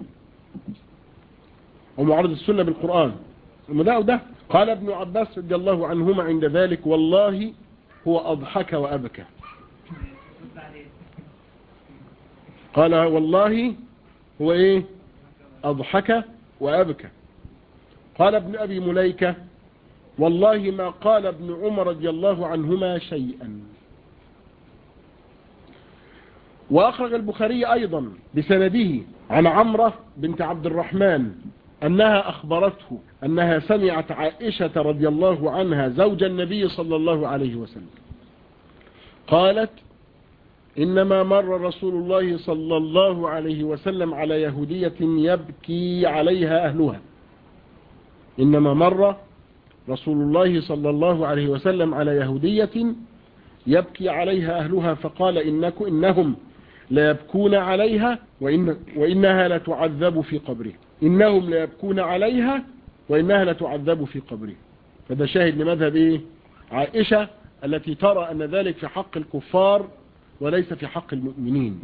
ومعارضة السنة بالقرآن وده وده قال ابن عباس رضي الله عنهما عند ذلك والله هو أضحك وأبكى قال والله هو إيه أضحك وأبكى قال ابن أبي مليكة والله ما قال ابن عمر رضي الله عنهما شيئا وأخرج البخاري أيضا بسنده عن عمرة بنت عبد الرحمن أنها أخبرته أنها سمعت عائشة رضي الله عنها زوج النبي صلى الله عليه وسلم قالت إنما مر رسول الله صلى الله عليه وسلم على يهودية يبكي عليها أهلها إنما مر رسول الله صلى الله عليه وسلم على يهودية يبكي عليها أهلها فقال إنك إنهم ليبكون عليها وإن وإنها لتعذب في قبره إنهم ليبكون عليها وإنها لتعذب في قبره فده شاهد لمذهب إيه؟ عائشة التي ترى أن ذلك في حق الكفار وليس في حق المؤمنين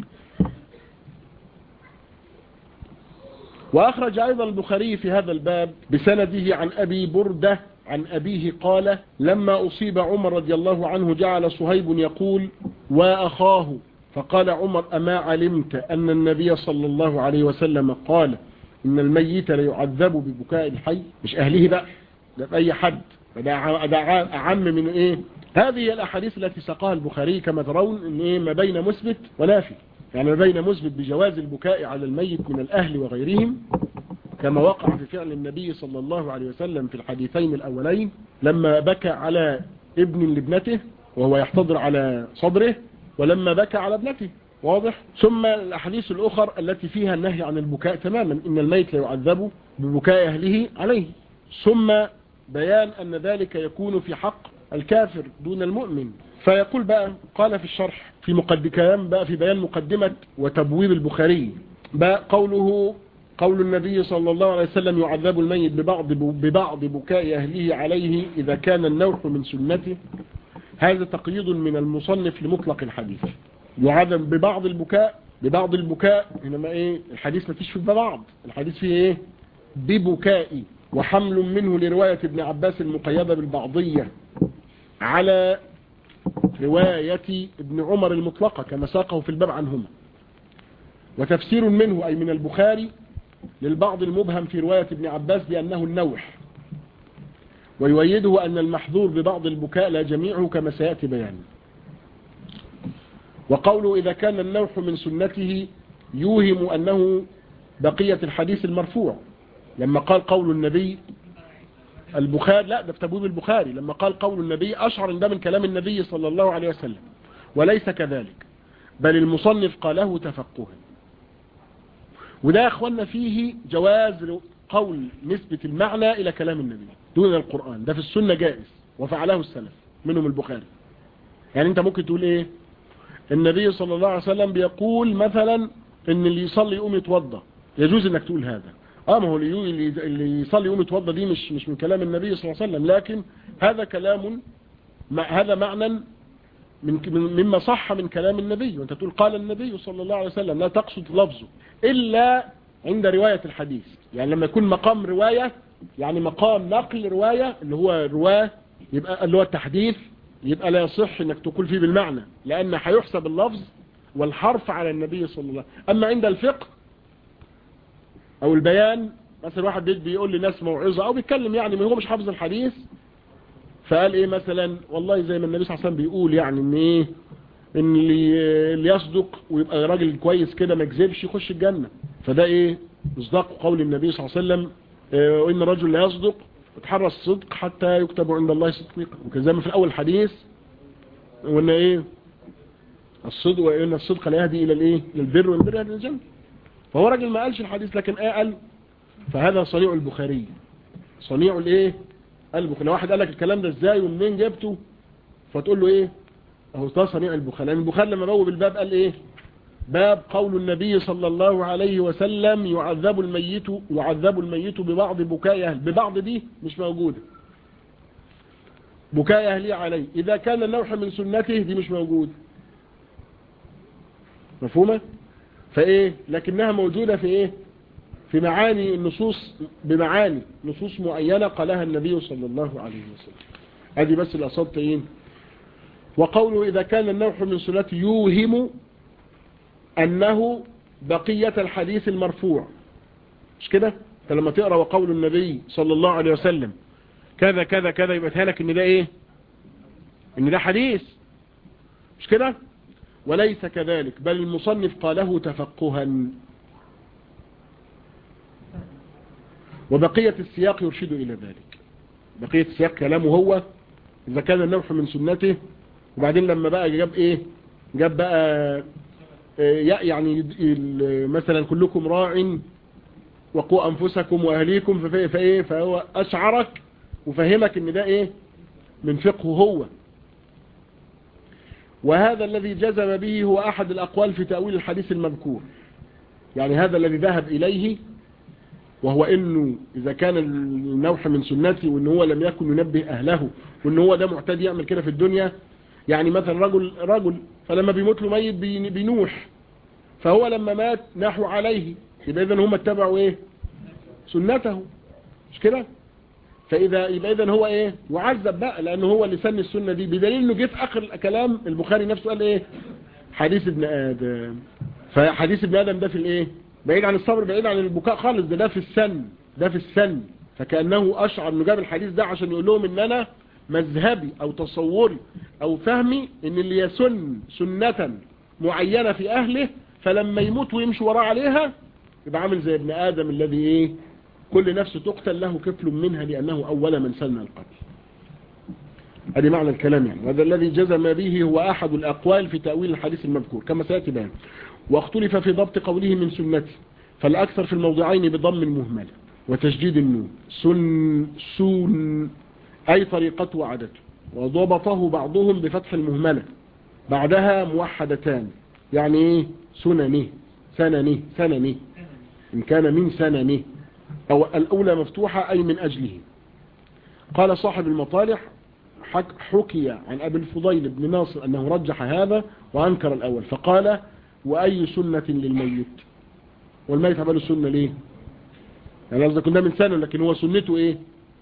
وأخرج أيضا البخاري في هذا الباب بسنده عن أبي بردة عن أبيه قال لما أصيب عمر رضي الله عنه جعل صهيب يقول وأخاه فقال عمر أما علمت أن النبي صلى الله عليه وسلم قال إن الميت ليعذب ببكاء الحي مش أهله بقى ده أي حد ده أعم من إيه هذه الأحاديث التي سقاها البخاري كما ترون إن إيه ما بين مثبت ونافي يعني ما بين مثبت بجواز البكاء على الميت من الأهل وغيرهم كما وقع في فعل النبي صلى الله عليه وسلم في الحديثين الأولين لما بكى على ابن لابنته وهو يحتضر على صدره ولما بكى على ابنته واضح ثم الأحاديث الأخر التي فيها النهي عن البكاء تماما إن الميت لا يعذب ببكاء أهله عليه ثم بيان أن ذلك يكون في حق الكافر دون المؤمن فيقول بقى قال في الشرح في مقدم كلام بقى في بيان مقدمة وتبويب البخاري بقى قوله قول النبي صلى الله عليه وسلم يعذب الميت ببعض ببعض بكاء أهله عليه إذا كان النوح من سنته هذا تقييد من المصنف لمطلق الحديث يعذب ببعض البكاء ببعض البكاء إنما إيه الحديث ما فيش في ببعض الحديث فيه إيه ببكاء وحمل منه لرواية ابن عباس المقيدة بالبعضية على رواية ابن عمر المطلقة كما ساقه في الباب عنهما وتفسير منه أي من البخاري للبعض المبهم في رواية ابن عباس بأنه النوح ويؤيده أن المحظور ببعض البكاء لا جميعه كما سيأتي بيانه وقوله إذا كان النوح من سنته يوهم أنه بقية الحديث المرفوع لما قال قول النبي البخاري لا ده في تبويب البخاري لما قال قول النبي أشعر ان ده من كلام النبي صلى الله عليه وسلم وليس كذلك بل المصنف قاله تفقها وده يا اخوانا فيه جواز قول نسبة المعنى الى كلام النبي دون القرآن ده في السنة جائز وفعله السلف منهم البخاري يعني انت ممكن تقول ايه النبي صلى الله عليه وسلم بيقول مثلا ان اللي يصلي يقوم يتوضى يجوز انك تقول هذا اه ما هو اللي اللي يصلي يقوم يتوضى دي مش مش من كلام النبي صلى الله عليه وسلم لكن هذا كلام هذا معنى من مما صح من كلام النبي وانت تقول قال النبي صلى الله عليه وسلم لا تقصد لفظه الا عند رواية الحديث يعني لما يكون مقام رواية يعني مقام نقل رواية اللي هو رواه يبقى اللي هو التحديث يبقى لا يصح انك تقول فيه بالمعنى لان هيحسب اللفظ والحرف على النبي صلى الله عليه وسلم اما عند الفقه او البيان مثلا واحد بيقول لناس موعظة او بيتكلم يعني هو مش حافظ الحديث فقال ايه مثلا والله زي ما النبي صلى الله عليه وسلم بيقول يعني ان ايه ان اللي, اللي يصدق ويبقى راجل كويس كده ما يكذبش يخش الجنة فده ايه مصداق قول النبي صلى الله عليه وسلم اه وان الرجل لا يصدق وتحرى الصدق حتى يكتب عند الله صديقا وكذا ما في الاول حديث وان ايه الصدق وان الصدق لا يهدي الى الايه للبر والبر يهدي الجنه فهو راجل ما قالش الحديث لكن ايه قال فهذا صنيع البخاري صنيع الايه البخاري لو واحد قال لك الكلام ده ازاي ومنين جبته فتقول له ايه اهو ده صنيع البخاري لان البخاري لما بوب الباب قال ايه باب قول النبي صلى الله عليه وسلم يعذب الميت يعذب الميت ببعض بكاء أهل ببعض دي مش موجودة بكاء أهلي عليه إذا كان النوح من سنته دي مش موجودة مفهومة فإيه لكنها موجودة في إيه في معاني النصوص بمعاني نصوص معينة قالها النبي صلى الله عليه وسلم هذه بس الأصابتين وقوله إذا كان النوح من سنته يوهم أنه بقية الحديث المرفوع مش كده انت لما تقرأ وقول النبي صلى الله عليه وسلم كذا كذا كذا يبقى تهلك ان ده ايه ان ده حديث مش كده وليس كذلك بل المصنف قاله تفقها وبقية السياق يرشد إلى ذلك بقية السياق كلامه هو إذا كان النوح من سنته وبعدين لما بقى جاب إيه جاب بقى يعني مثلا كلكم راع وقوا أنفسكم وأهليكم فإيه فهو أشعرك وفهمك ان ده ايه من فقهه هو وهذا الذي جزم به هو احد الاقوال في تأويل الحديث المذكور يعني هذا الذي ذهب اليه وهو انه اذا كان النوح من سنتي وان هو لم يكن ينبه اهله وان هو ده معتاد يعمل كده في الدنيا يعني مثلا رجل رجل فلما بيموت له ميت بينوح فهو لما مات نحو عليه يبقى اذا هم اتبعوا ايه سنته مش كده فإذا يبقى إذن هو إيه يعذب بقى لأنه هو اللي سن السنة دي بدليل إنه جه في آخر كلام البخاري نفسه قال إيه حديث ابن آدم فحديث ابن آدم ده في الإيه بعيد عن الصبر بعيد عن البكاء خالص ده ده في السن ده في السن فكأنه أشعر إنه جاب الحديث ده عشان يقول لهم إن أنا مذهبي أو تصوري أو فهمي إن اللي يسن سنة معينة في أهله فلما يموت ويمشي وراه عليها يبقى عامل زي ابن آدم الذي إيه كل نفس تقتل له كفل منها لأنه أول من سن القتل هذه معنى الكلام يعني وهذا الذي جزم به هو أحد الأقوال في تأويل الحديث المذكور كما سيأتي بيان واختلف في ضبط قوله من سنته فالأكثر في الموضعين بضم المهملة وتشديد النون سن سون أي طريقته وعدته وضبطه بعضهم بفتح المهملة بعدها موحدتان يعني ايه سننه سننه سننه إن كان من سننه أو الأولى مفتوحة أي من أجله قال صاحب المطالح حكي عن أبي الفضيل بن ناصر أنه رجح هذا وأنكر الأول فقال وأي سنة للميت والميت عمله السنة ليه يعني قصدك ده من سنة لكن هو سنته إيه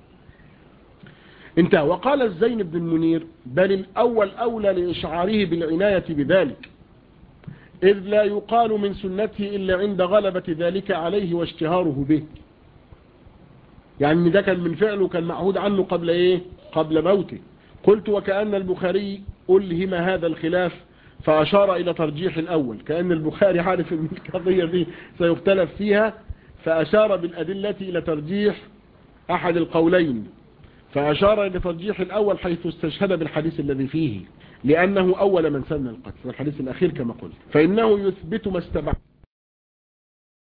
انتهى وقال الزين بن المنير بل الأول أولى لإشعاره بالعناية بذلك إذ لا يقال من سنته إلا عند غلبة ذلك عليه واشتهاره به يعني ده كان من فعله كان معهود عنه قبل ايه قبل موته قلت وكأن البخاري ألهم هذا الخلاف فأشار إلى ترجيح الأول كأن البخاري عارف ان القضية دي سيختلف فيها فأشار بالأدلة إلى ترجيح أحد القولين فأشار إلى ترجيح الأول حيث استشهد بالحديث الذي فيه لأنه أول من سن القتل والحديث الأخير كما قلت فإنه يثبت ما استبعد